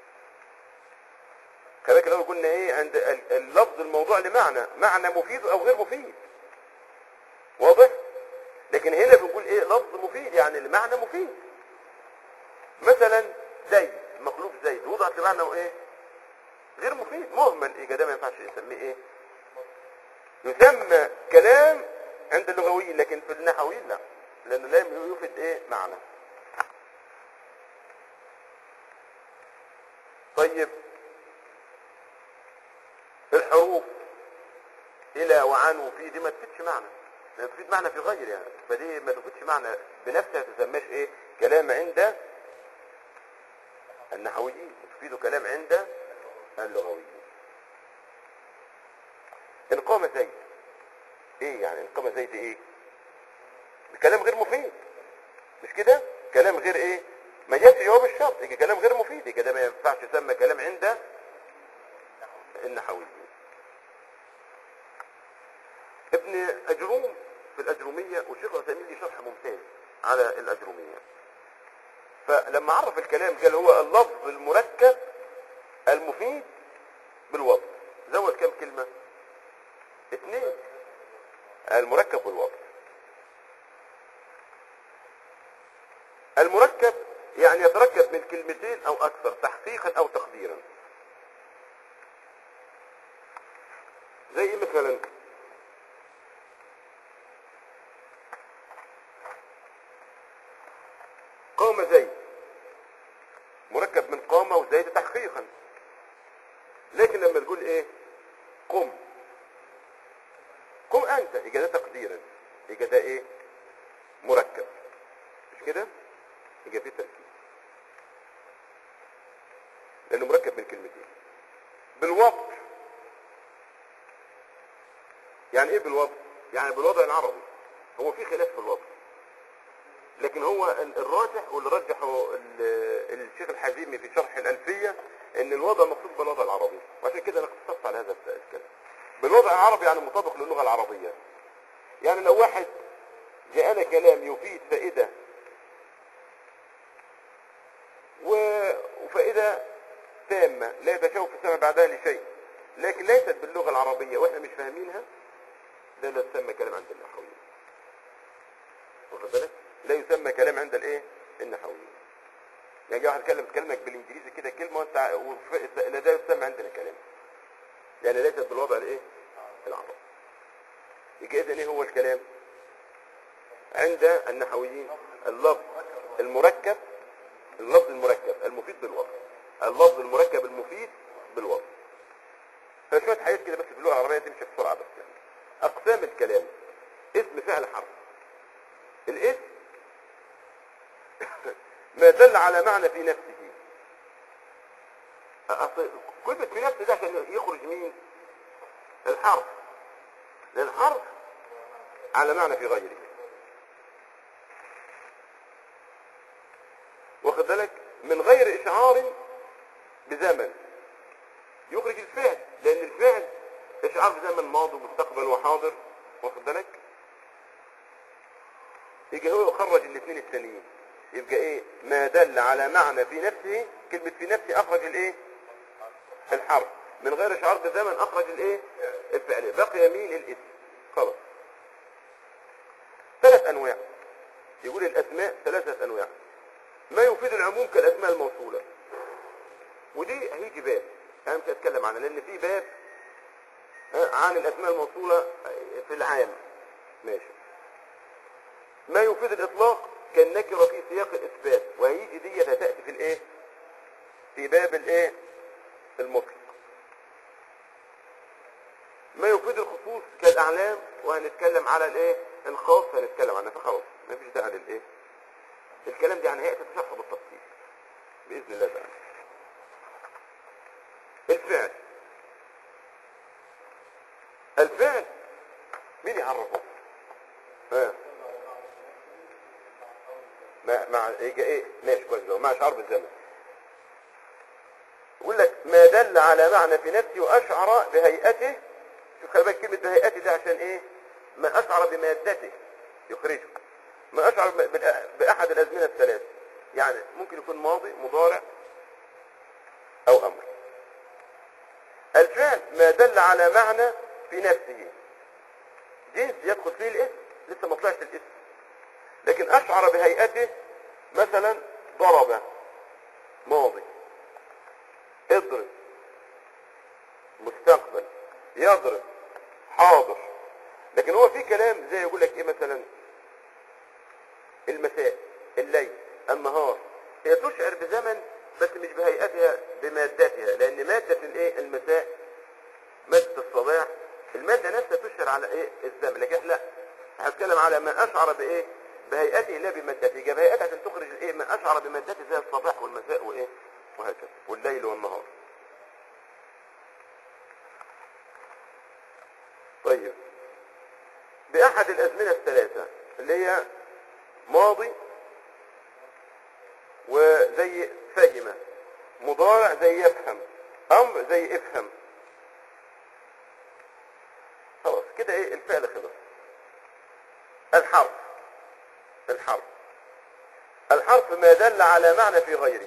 كذلك لو قلنا ايه عند ال- اللفظ الموضوع لمعنى معنى مفيد او غير مفيد واضح لكن هنا بنقول ايه لفظ مفيد يعني المعنى مفيد مثلا زيد مخلوق زيد وضعت لمعنى ايه غير مفيد مهمل ايه ده ما ينفعش نسميه ايه يسمى كلام عند اللغويين لكن في النحويين لا لانه لا يفيد ايه معنى طيب الحروف الى وعن وفي دي ما تفيدش معنى لا تفيد معنى في غير يعني فدي ما تفيدش معنى بنفسها تسماش ايه كلام عند النحويين تفيد كلام عند اللغويين ان قام زيد ايه يعني ان قام زيد ايه كلام غير مفيد مش كده كلام غير ايه ما جاش جواب الشرط يجي كلام غير مفيد يجي ده ما ينفعش يسمى كلام عند النحويين ابن اجروم في الاجروميه والشيخ عثيمين لي شرح ممتاز على الاجروميه فلما عرف الكلام قال هو اللفظ المركب المفيد بالوضع زود كم كلمه اثنين المركب والوضع المركب يعني يتركب من كلمتين او اكثر تحقيقا او تقديرا زي ايه مثلا قام زيد مركب من قام وزيد تحقيقا لكن لما تقول ايه قم قم انت يبقى ده تقديرا يبقى ده ايه مركب مش كده يبقى فيه تركيب لانه مركب من كلمتين بالوضع يعني ايه بالوضع يعني بالوضع العربي هو في خلاف في الوضع لكن هو ال- الراجح واللي رجحه ال- الشيخ الحزيمي في شرح الألفية ان الوضع مقصود بالوضع العربي وعشان كده انا اختصرت على هذا الكلام بالوضع العربي يعني مطابق للغة العربية يعني لو واحد جاءنا كلام يفيد فائدة و- وفائدة تامة لا يتشوف السمع بعدها لشيء لكن ليست باللغة العربية واحنا مش فاهمينها ده لا يسمى كلام عند النحويين واخد بالك لا يسمى كلام عند الايه النحويين يعني واحد يتكلم كلمك بالانجليزي كده كلمه وانت وف- لا ده يسمى عندنا كلام يعني ليست بالوضع الايه العربي يبقى اذا ايه هو الكلام عند النحويين اللفظ المركب اللفظ المركب المفيد بالوضع اللفظ المركب المفيد بالوضع فشوية حاجات كده بس في اللغة العربية تمشي بسرعة بس يعني. أقسام الكلام اسم فعل حرف الاسم ما دل على معنى في نفسه أصل كلمة في نفسه ده عشان يخرج مين الحرف لأن الحرف على معنى في غيره واخد بالك من غير إشعار بزمن يخرج الفعل لأن الفعل إشعار بزمن ماضي ومستقبل وحاضر واخد بالك يجي هو يخرج الاثنين التانيين يبقى ايه ما دل على معنى في نفسه كلمة في نفسه اخرج الايه الحرف من غير اشعار بزمن اخرج الايه الفعل بقي مين الاسم خلاص ثلاث انواع يقول الاسماء ثلاثة انواع ما يفيد العموم كالاسماء الموصولة ودي هيجي باب انا مش هتكلم عنها لان في باب ها، عن الاسماء الموصولة في العام ماشي ما يفيد الاطلاق كالنكره في سياق الاثبات وهيجي دي هتاتي في الايه في باب الايه المطلق ما يفيد الخصوص كالاعلام وهنتكلم على الايه الخاص هنتكلم عنها فخلاص مفيش داعي للايه الكلام ده يعني هياتي تشرحه بالتفصيل باذن الله تعالى يعرفه ها مع مع ايه ايه ماشي كويس ده، مع شعار بالزمن يقول لك ما دل على معنى في نفسه واشعر بهيئته شوف خلي بالك كلمه بهيئته ده عشان ايه ما اشعر بمادته يخرجه ما اشعر ب- بالأ- باحد الازمنه الثلاث يعني ممكن يكون ماضي مضارع او امر الفعل ما دل على معنى في نفسه جنس يدخل فيه الاسم لسه ما طلعش الاسم لكن اشعر بهيئته مثلا ضرب ماضي اضرب مستقبل يضرب حاضر لكن هو في كلام زي يقول لك ايه مثلا المساء الليل النهار هي تشعر بزمن بس مش بهيئتها بمادتها لان مادة الايه المساء مادة الصباح المادة نفسها تشعر على ايه الزمن لكن لا هتكلم على ما اشعر بايه بهيئته لا بمادته جاب هيئته عشان تخرج الايه ما اشعر بمادته زي الصباح والمساء وايه وهكذا والليل والنهار طيب بأحد الأزمنة الثلاثة اللي هي ماضي وزي فهم مضارع زي يفهم أمر زي افهم خلاص كده ايه الفعل خلص الحرف الحرف الحرف ما دل على معنى في غيره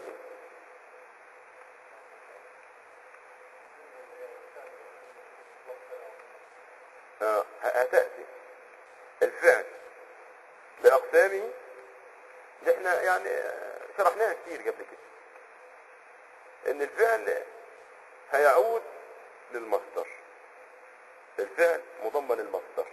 آه، هتأتي الفعل بأقسامه اللي احنا يعني آه، شرحناها كتير قبل كده ان الفعل هيعود للمصدر الفعل مضمن المصدر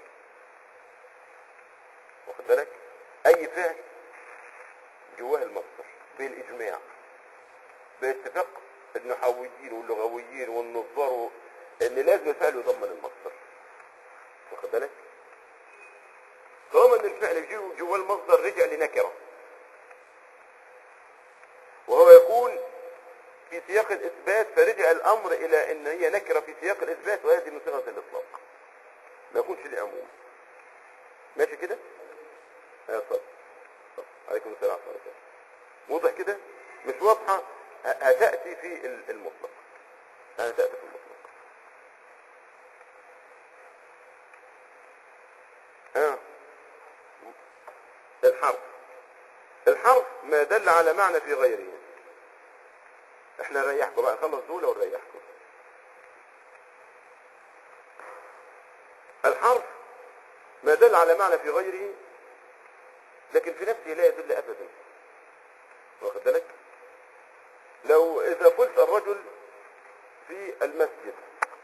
واخد بالك اي فعل جواه المصدر بالاجماع باتفاق النحويين واللغويين والنظار و- ان لازم الفعل يضمن المصدر واخد بالك طالما ان الفعل جو- جواه المصدر رجع لنكره وهو يكون في سياق الاثبات فرجع الامر الى ان هي نكره في سياق الاثبات وهذه من صيغه الاطلاق ما يكونش لعموم ماشي كده يا طب طب. عليكم السلام ورحمه الله وبركاته واضح كده مش واضحه ه- هتاتي في ال- المطلق هتاتي في المطلق ها الحرف الحرف ما دل على معنى في غيره احنا نريحكم بقى نخلص دول ونريحكم الحرف ما دل على معنى في غيره لكن في نفسه لا يدل ابدا واخد بالك لو اذا قلت الرجل في المسجد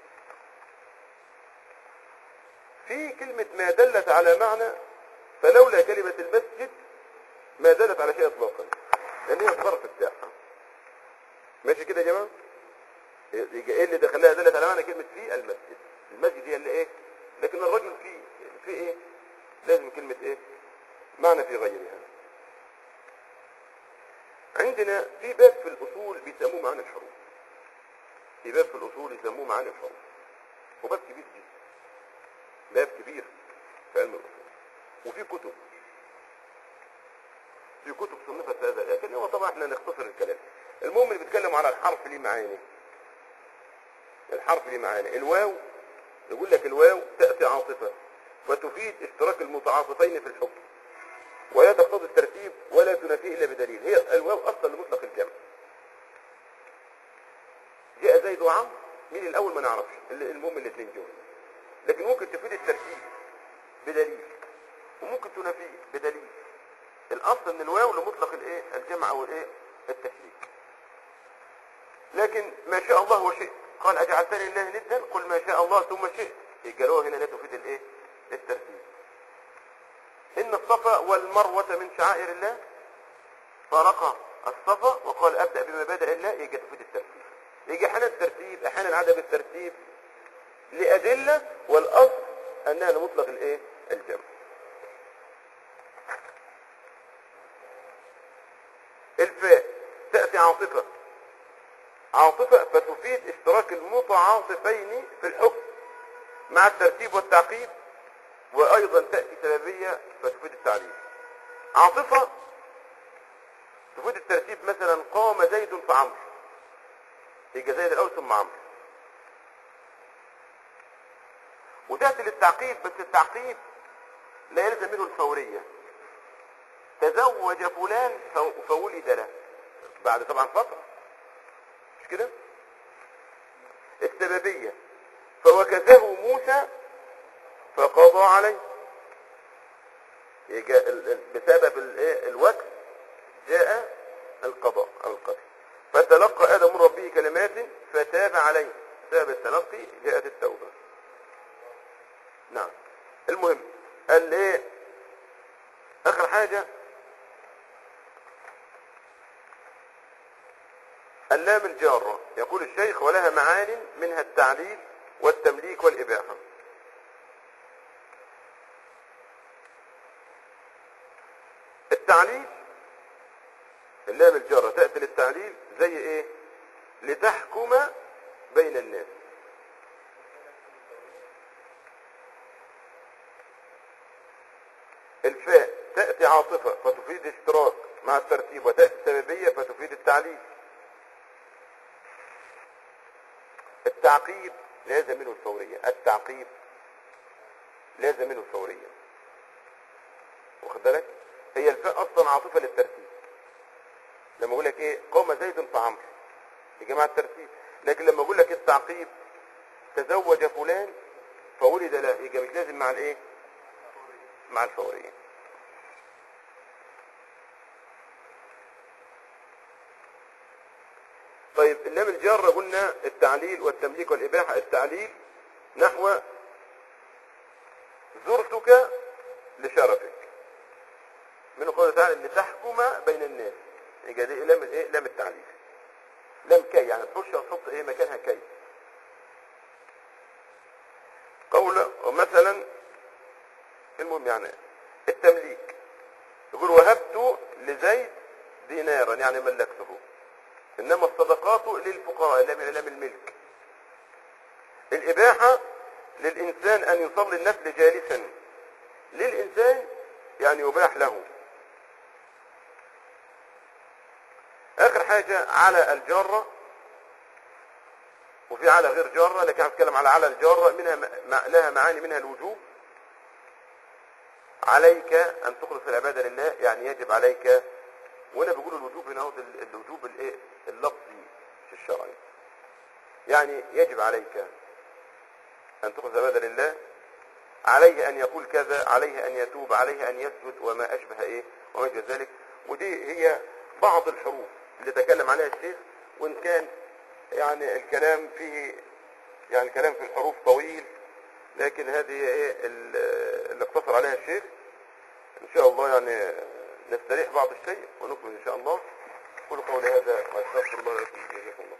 في كلمة ما دلت على معنى فلولا كلمة المسجد ما دلت على شيء اطلاقا لان هي الظرف بتاعها ماشي كده يا جماعه يبقى ايه اللي دخلها دلت على معنى كلمه في المسجد المسجد هي اللي ايه لكن الرجل في في ايه لازم كلمه ايه معنى في غيرها عندنا في باب في الاصول بيسموه معاني الحروف في باب في الاصول يسموه معاني الحروف وباب كبير جدا باب كبير في علم الاصول وفي كتب في كتب صنفت هذا لكن هو طبعا احنا نختصر الكلام المهم اللي بيتكلم على الحرف ليه معاني الحرف ليه معاني الواو يقول لك الواو تأتي عاطفة وتفيد اشتراك المتعاطفين في الحكم ولا تقتضي الترتيب ولا تنافيه الا بدليل هي الواو اصلا لمطلق الجمع جاء زيد وعمرو مين الاول ما نعرفش اللي- المهم الاثنين دول لكن ممكن تفيد الترتيب بدليل وممكن تنافيه بدليل الاصل ان الواو لمطلق الايه الجمع او الايه التشريك لكن ما شاء الله وشئت قال اجعلتني لله ندا قل ما شاء الله ثم شئت الجلوه هنا لا تفيد الايه الترتيب ان الصفا والمروه من شعائر الله فرق الصفا وقال ابدا بمبادئ الله يجي تفيد الترتيب يجي احيانا الترتيب احيانا عدم الترتيب لادله والاصل انها لمطلق الايه الجمع الفاء تأتي عاطفة عاطفة فتفيد اشتراك المتعاطفين في الحكم مع الترتيب والتعقيب وايضا تأتي سببية فتفيد التعليل عاطفة تفيد الترتيب مثلا قام زيد فعمرو يبقى زيد الاول ثم عمرو وتأتي للتعقيب بس التعقيب لا يلزم منه الفورية تزوج فلان فو- فولد له بعد طبعا فترة مش كده السببية فوكزه موسى فقضى عليه يجا ال- ال- بسبب الايه الوكس جاء القضاء او القتل فتلقى ادم من ربه كلمات فتاب عليه بسبب التلقي جاءت التوبه نعم المهم قال ايه اخر حاجه اللام الجارة يقول الشيخ ولها معان منها التعليل والتمليك والإباحة التعليل اللام الجارة تأتي للتعليل زي ايه لتحكم بين الناس الفاء تأتي عاطفة فتفيد اشتراك مع الترتيب وتأتي سببية فتفيد التعليل التعقيب لازم منه الفورية التعقيب لازم منه الفورية واخد بالك هي الفاء اصلا عاطفة للترتيب لما اقول لك ايه قام زيد فعمرو يا جماعة الترتيب لكن لما اقول لك التعقيب تزوج فلان فولد لا يبقى مش لازم مع الايه مع الفورية طيب اللام الجارة قلنا التعليل والتمليك والإباحة التعليل نحو زرتك لشرفك من قوله تعالى لتحكم بين الناس يبقى دي لام الايه لام التعليل لام كي يعني تخش تحط ايه مكانها كي قول مثلا المهم يعني التمليك يقول وهبت لزيد دينارا يعني ملكته انما الصدقات للفقراء لا من لام الملك الاباحه للانسان ان يصلي النفل جالسا للانسان يعني يباح له اخر حاجه على الجاره وفي على غير جاره لكن هنتكلم على على الجاره منها م- لها معاني منها الوجوب عليك ان تخلص العباده لله يعني يجب عليك وانا بقول الوجوب هنا هو ال- الوجوب الايه اللفظي في الشرعي يعني يجب عليك ان تخلص العباده لله عليه ان يقول كذا عليه ان يتوب عليه ان يسجد وما اشبه ايه وما اشبه ذلك ودي هي بعض الحروف اللي تكلم عليها الشيخ وان كان يعني الكلام فيه يعني الكلام في الحروف طويل لكن هذه ايه ال- اللي اقتصر عليها الشيخ ان شاء الله يعني نستريح بعض الشيء ونكمل ان شاء الله قولوا قولي هذا واستغفر الله لكم جزاكم الله